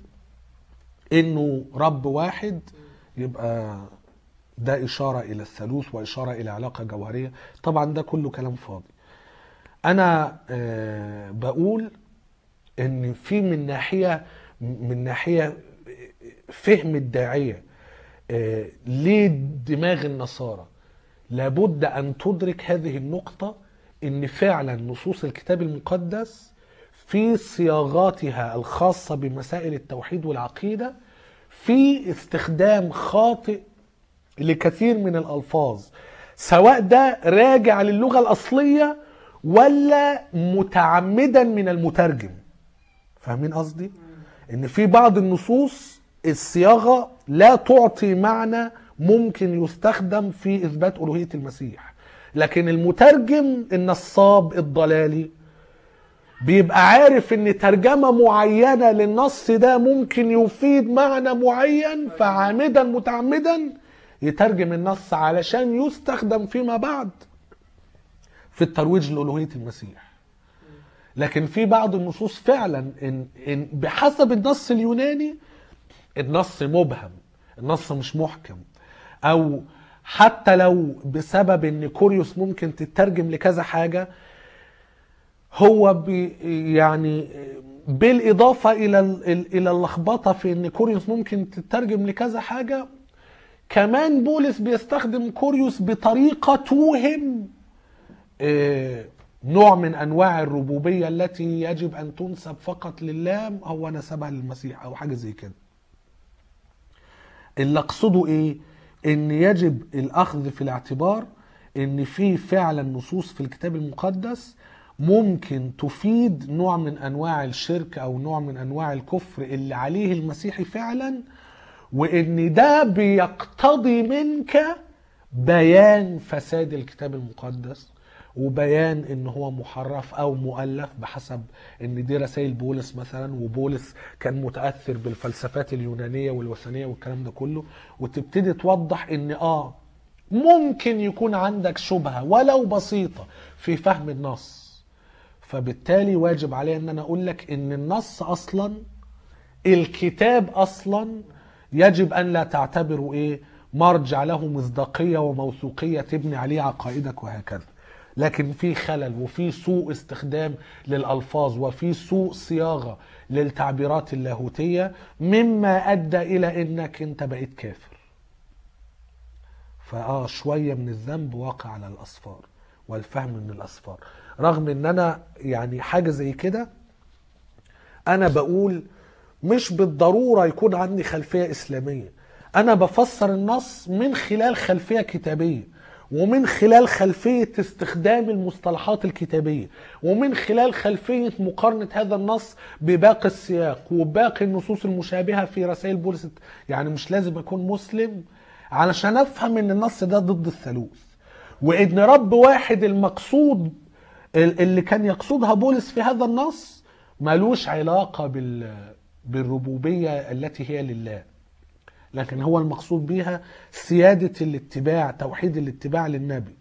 انه رب واحد يبقى ده اشاره الى الثالوث واشاره الى علاقه جوهريه طبعا ده كله كلام فاضي انا آه، بقول ان في من ناحيه من ناحيه فهم الداعيه آه، ليه دماغ النصارى لابد ان تدرك هذه النقطه ان فعلا نصوص الكتاب المقدس في صياغاتها الخاصه بمسائل التوحيد والعقيده في استخدام خاطئ لكثير من الالفاظ سواء ده راجع للغه الاصليه ولا متعمدا من المترجم فاهمين قصدي ان في بعض النصوص الصياغه لا تعطي معنى ممكن يستخدم في اثبات الوهيه المسيح لكن المترجم النصاب الضلالي بيبقى عارف ان ترجمه معينه للنص ده ممكن يفيد معنى معين فعامدا متعمدا يترجم النص علشان يستخدم فيما بعد في الترويج لالوهيه المسيح لكن في بعض النصوص فعلا إن, إن بحسب النص اليوناني النص مبهم النص مش محكم او حتى لو بسبب ان كوريوس ممكن تترجم لكذا حاجه هو بي يعني بالاضافه الى ال- الى اللخبطه في ان كوريوس ممكن تترجم لكذا حاجه كمان بولس بيستخدم كوريوس بطريقه توهم آه، نوع من انواع الربوبيه التي يجب ان تنسب فقط لله هو نسبها للمسيح او حاجه زي كده اللي اقصده ايه ان يجب الاخذ في الاعتبار ان في فعلا نصوص في الكتاب المقدس ممكن تفيد نوع من انواع الشرك او نوع من انواع الكفر اللي عليه المسيحي فعلا وان ده بيقتضي منك بيان فساد الكتاب المقدس وبيان ان هو محرف او مؤلف بحسب ان دي رسائل بولس مثلا وبولس كان متاثر بالفلسفات اليونانيه والوثنيه والكلام ده كله وتبتدي توضح ان اه ممكن يكون عندك شبهه ولو بسيطه في فهم النص فبالتالي واجب علي ان انا اقول لك ان النص اصلا الكتاب اصلا يجب ان لا تعتبره ايه مرجع له مصداقيه وموثوقيه تبني عليه عقائدك وهكذا لكن في خلل وفي سوء استخدام للالفاظ وفي سوء صياغه للتعبيرات اللاهوتيه مما ادى الى انك انت بقيت كافر فاه شويه من الذنب واقع على الاصفار والفهم من الاصفار رغم ان انا يعني حاجه زي كده انا بقول مش بالضروره يكون عندي خلفيه اسلاميه انا بفسر النص من خلال خلفيه كتابيه ومن خلال خلفيه استخدام المصطلحات الكتابيه ومن خلال خلفيه مقارنه هذا النص بباقي السياق وباقي النصوص المشابهه في رسائل بولس يعني مش لازم اكون مسلم علشان افهم ان النص ده ضد الثالوث وان رب واحد المقصود اللي كان يقصدها بولس في هذا النص ملوش علاقة بال بالربوبية التي هي لله لكن هو المقصود بها سيادة الاتباع توحيد الاتباع للنبي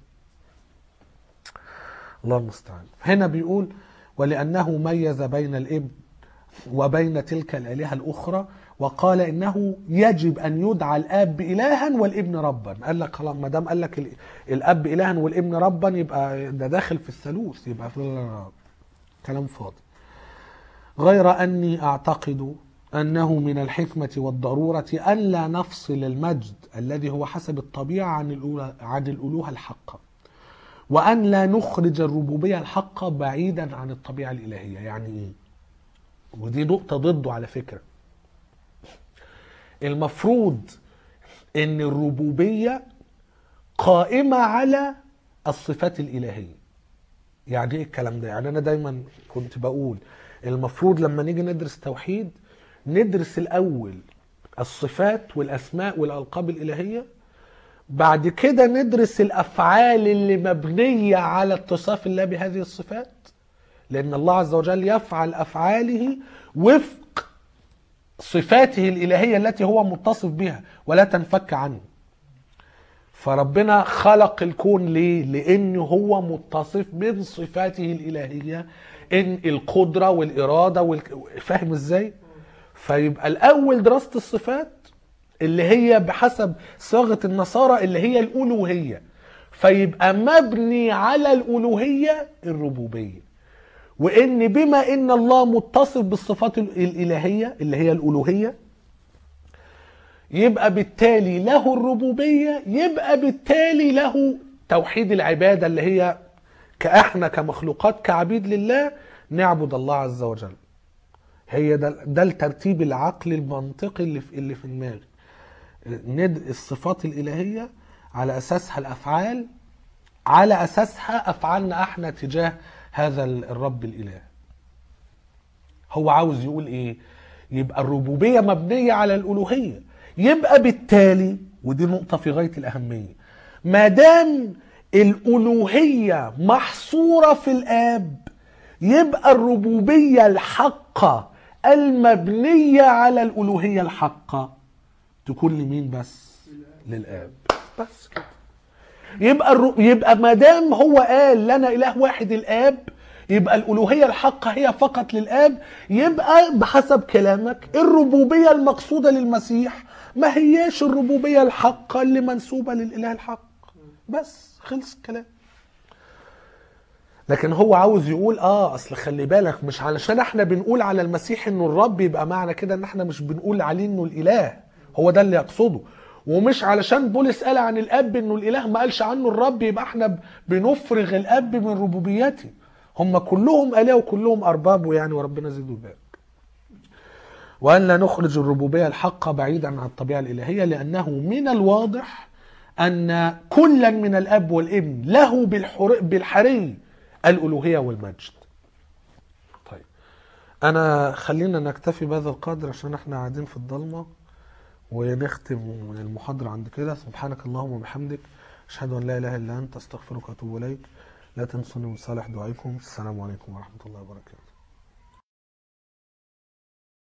الله المستعان هنا بيقول ولأنه ميز بين الابن وبين تلك الآلهة الأخرى وقال إنه يجب أن يدعى الآب إلها والابن ربا قال لك خلاص ما دام قال لك ال- الأب إلها والابن ربا يبقى ده داخل في الثالوث يبقى في كلام فاضي غير أني أعتقد أنه من الحكمة والضرورة أن لا نفصل المجد الذي هو حسب الطبيعة عن الأولى عن الألوهة الحقة وأن لا نخرج الربوبية الحقة بعيدا عن الطبيعة الإلهية يعني إيه؟ ودي نقطة ضده على فكرة المفروض ان الربوبية قائمة على الصفات الإلهية يعني ايه الكلام ده يعني انا دايما كنت بقول المفروض لما نيجي ندرس توحيد ندرس الاول الصفات والاسماء والالقاب الالهيه بعد كده ندرس الافعال اللي مبنيه على اتصاف الله بهذه الصفات لان الله عز وجل يفعل افعاله وفق صفاته الالهيه التي هو متصف بها ولا تنفك عنه فربنا خلق الكون ليه لان هو متصف من صفاته الالهيه ان القدره والاراده وال... فاهم ازاي فيبقى الاول دراسه الصفات اللي هي بحسب صياغه النصارى اللي هي الالوهيه فيبقى مبني على الالوهيه الربوبيه وان بما ان الله متصف بالصفات ال- الالهيه اللي هي الالوهيه يبقى بالتالي له الربوبيه يبقى بالتالي له توحيد العباده اللي هي كاحنا كمخلوقات كعبيد لله نعبد الله عز وجل هي ده ده الترتيب العقلي المنطقي اللي في اللي في دماغي ند الصفات الالهيه على اساسها الافعال على اساسها افعالنا احنا تجاه هذا ال- الرب الاله هو عاوز يقول ايه يبقى الربوبيه مبنيه على الالوهيه يبقى بالتالي ودي نقطه في غايه الاهميه ما دام الالوهيه محصوره في الاب يبقى الربوبيه الحقه المبنيه على الالوهيه الحقه تكون لمين بس للاب بس كده يبقى الر... يبقى ما دام هو قال لنا اله واحد الاب يبقى الالوهيه الحقه هي فقط للاب يبقى بحسب كلامك الربوبيه المقصوده للمسيح ما هياش الربوبيه الحقه اللي منسوبه للاله الحق بس خلص الكلام لكن هو عاوز يقول اه اصل خلي بالك مش علشان احنا بنقول على المسيح انه الرب يبقى معنى كده ان احنا مش بنقول عليه انه الاله هو ده اللي يقصده ومش علشان بولس قال عن الاب انه الاله ما قالش عنه الرب يبقى احنا ب- بنفرغ الاب من ربوبيته هم كلهم اله وكلهم اربابه يعني وربنا يزيده ويبارك وأن لا نخرج الربوبية الحقة بعيدا عن الطبيعة الإلهية لأنه من الواضح أن كلا من الأب والابن له بالحر... بالحري الألوهية والمجد طيب أنا خلينا نكتفي بهذا القدر عشان احنا قاعدين في الضلمة ونختم المحاضرة عند كده سبحانك اللهم وبحمدك أشهد أن لا إله إلا أنت أستغفرك وأتوب إليك لا تنسوني من صالح دعائكم السلام عليكم ورحمة الله وبركاته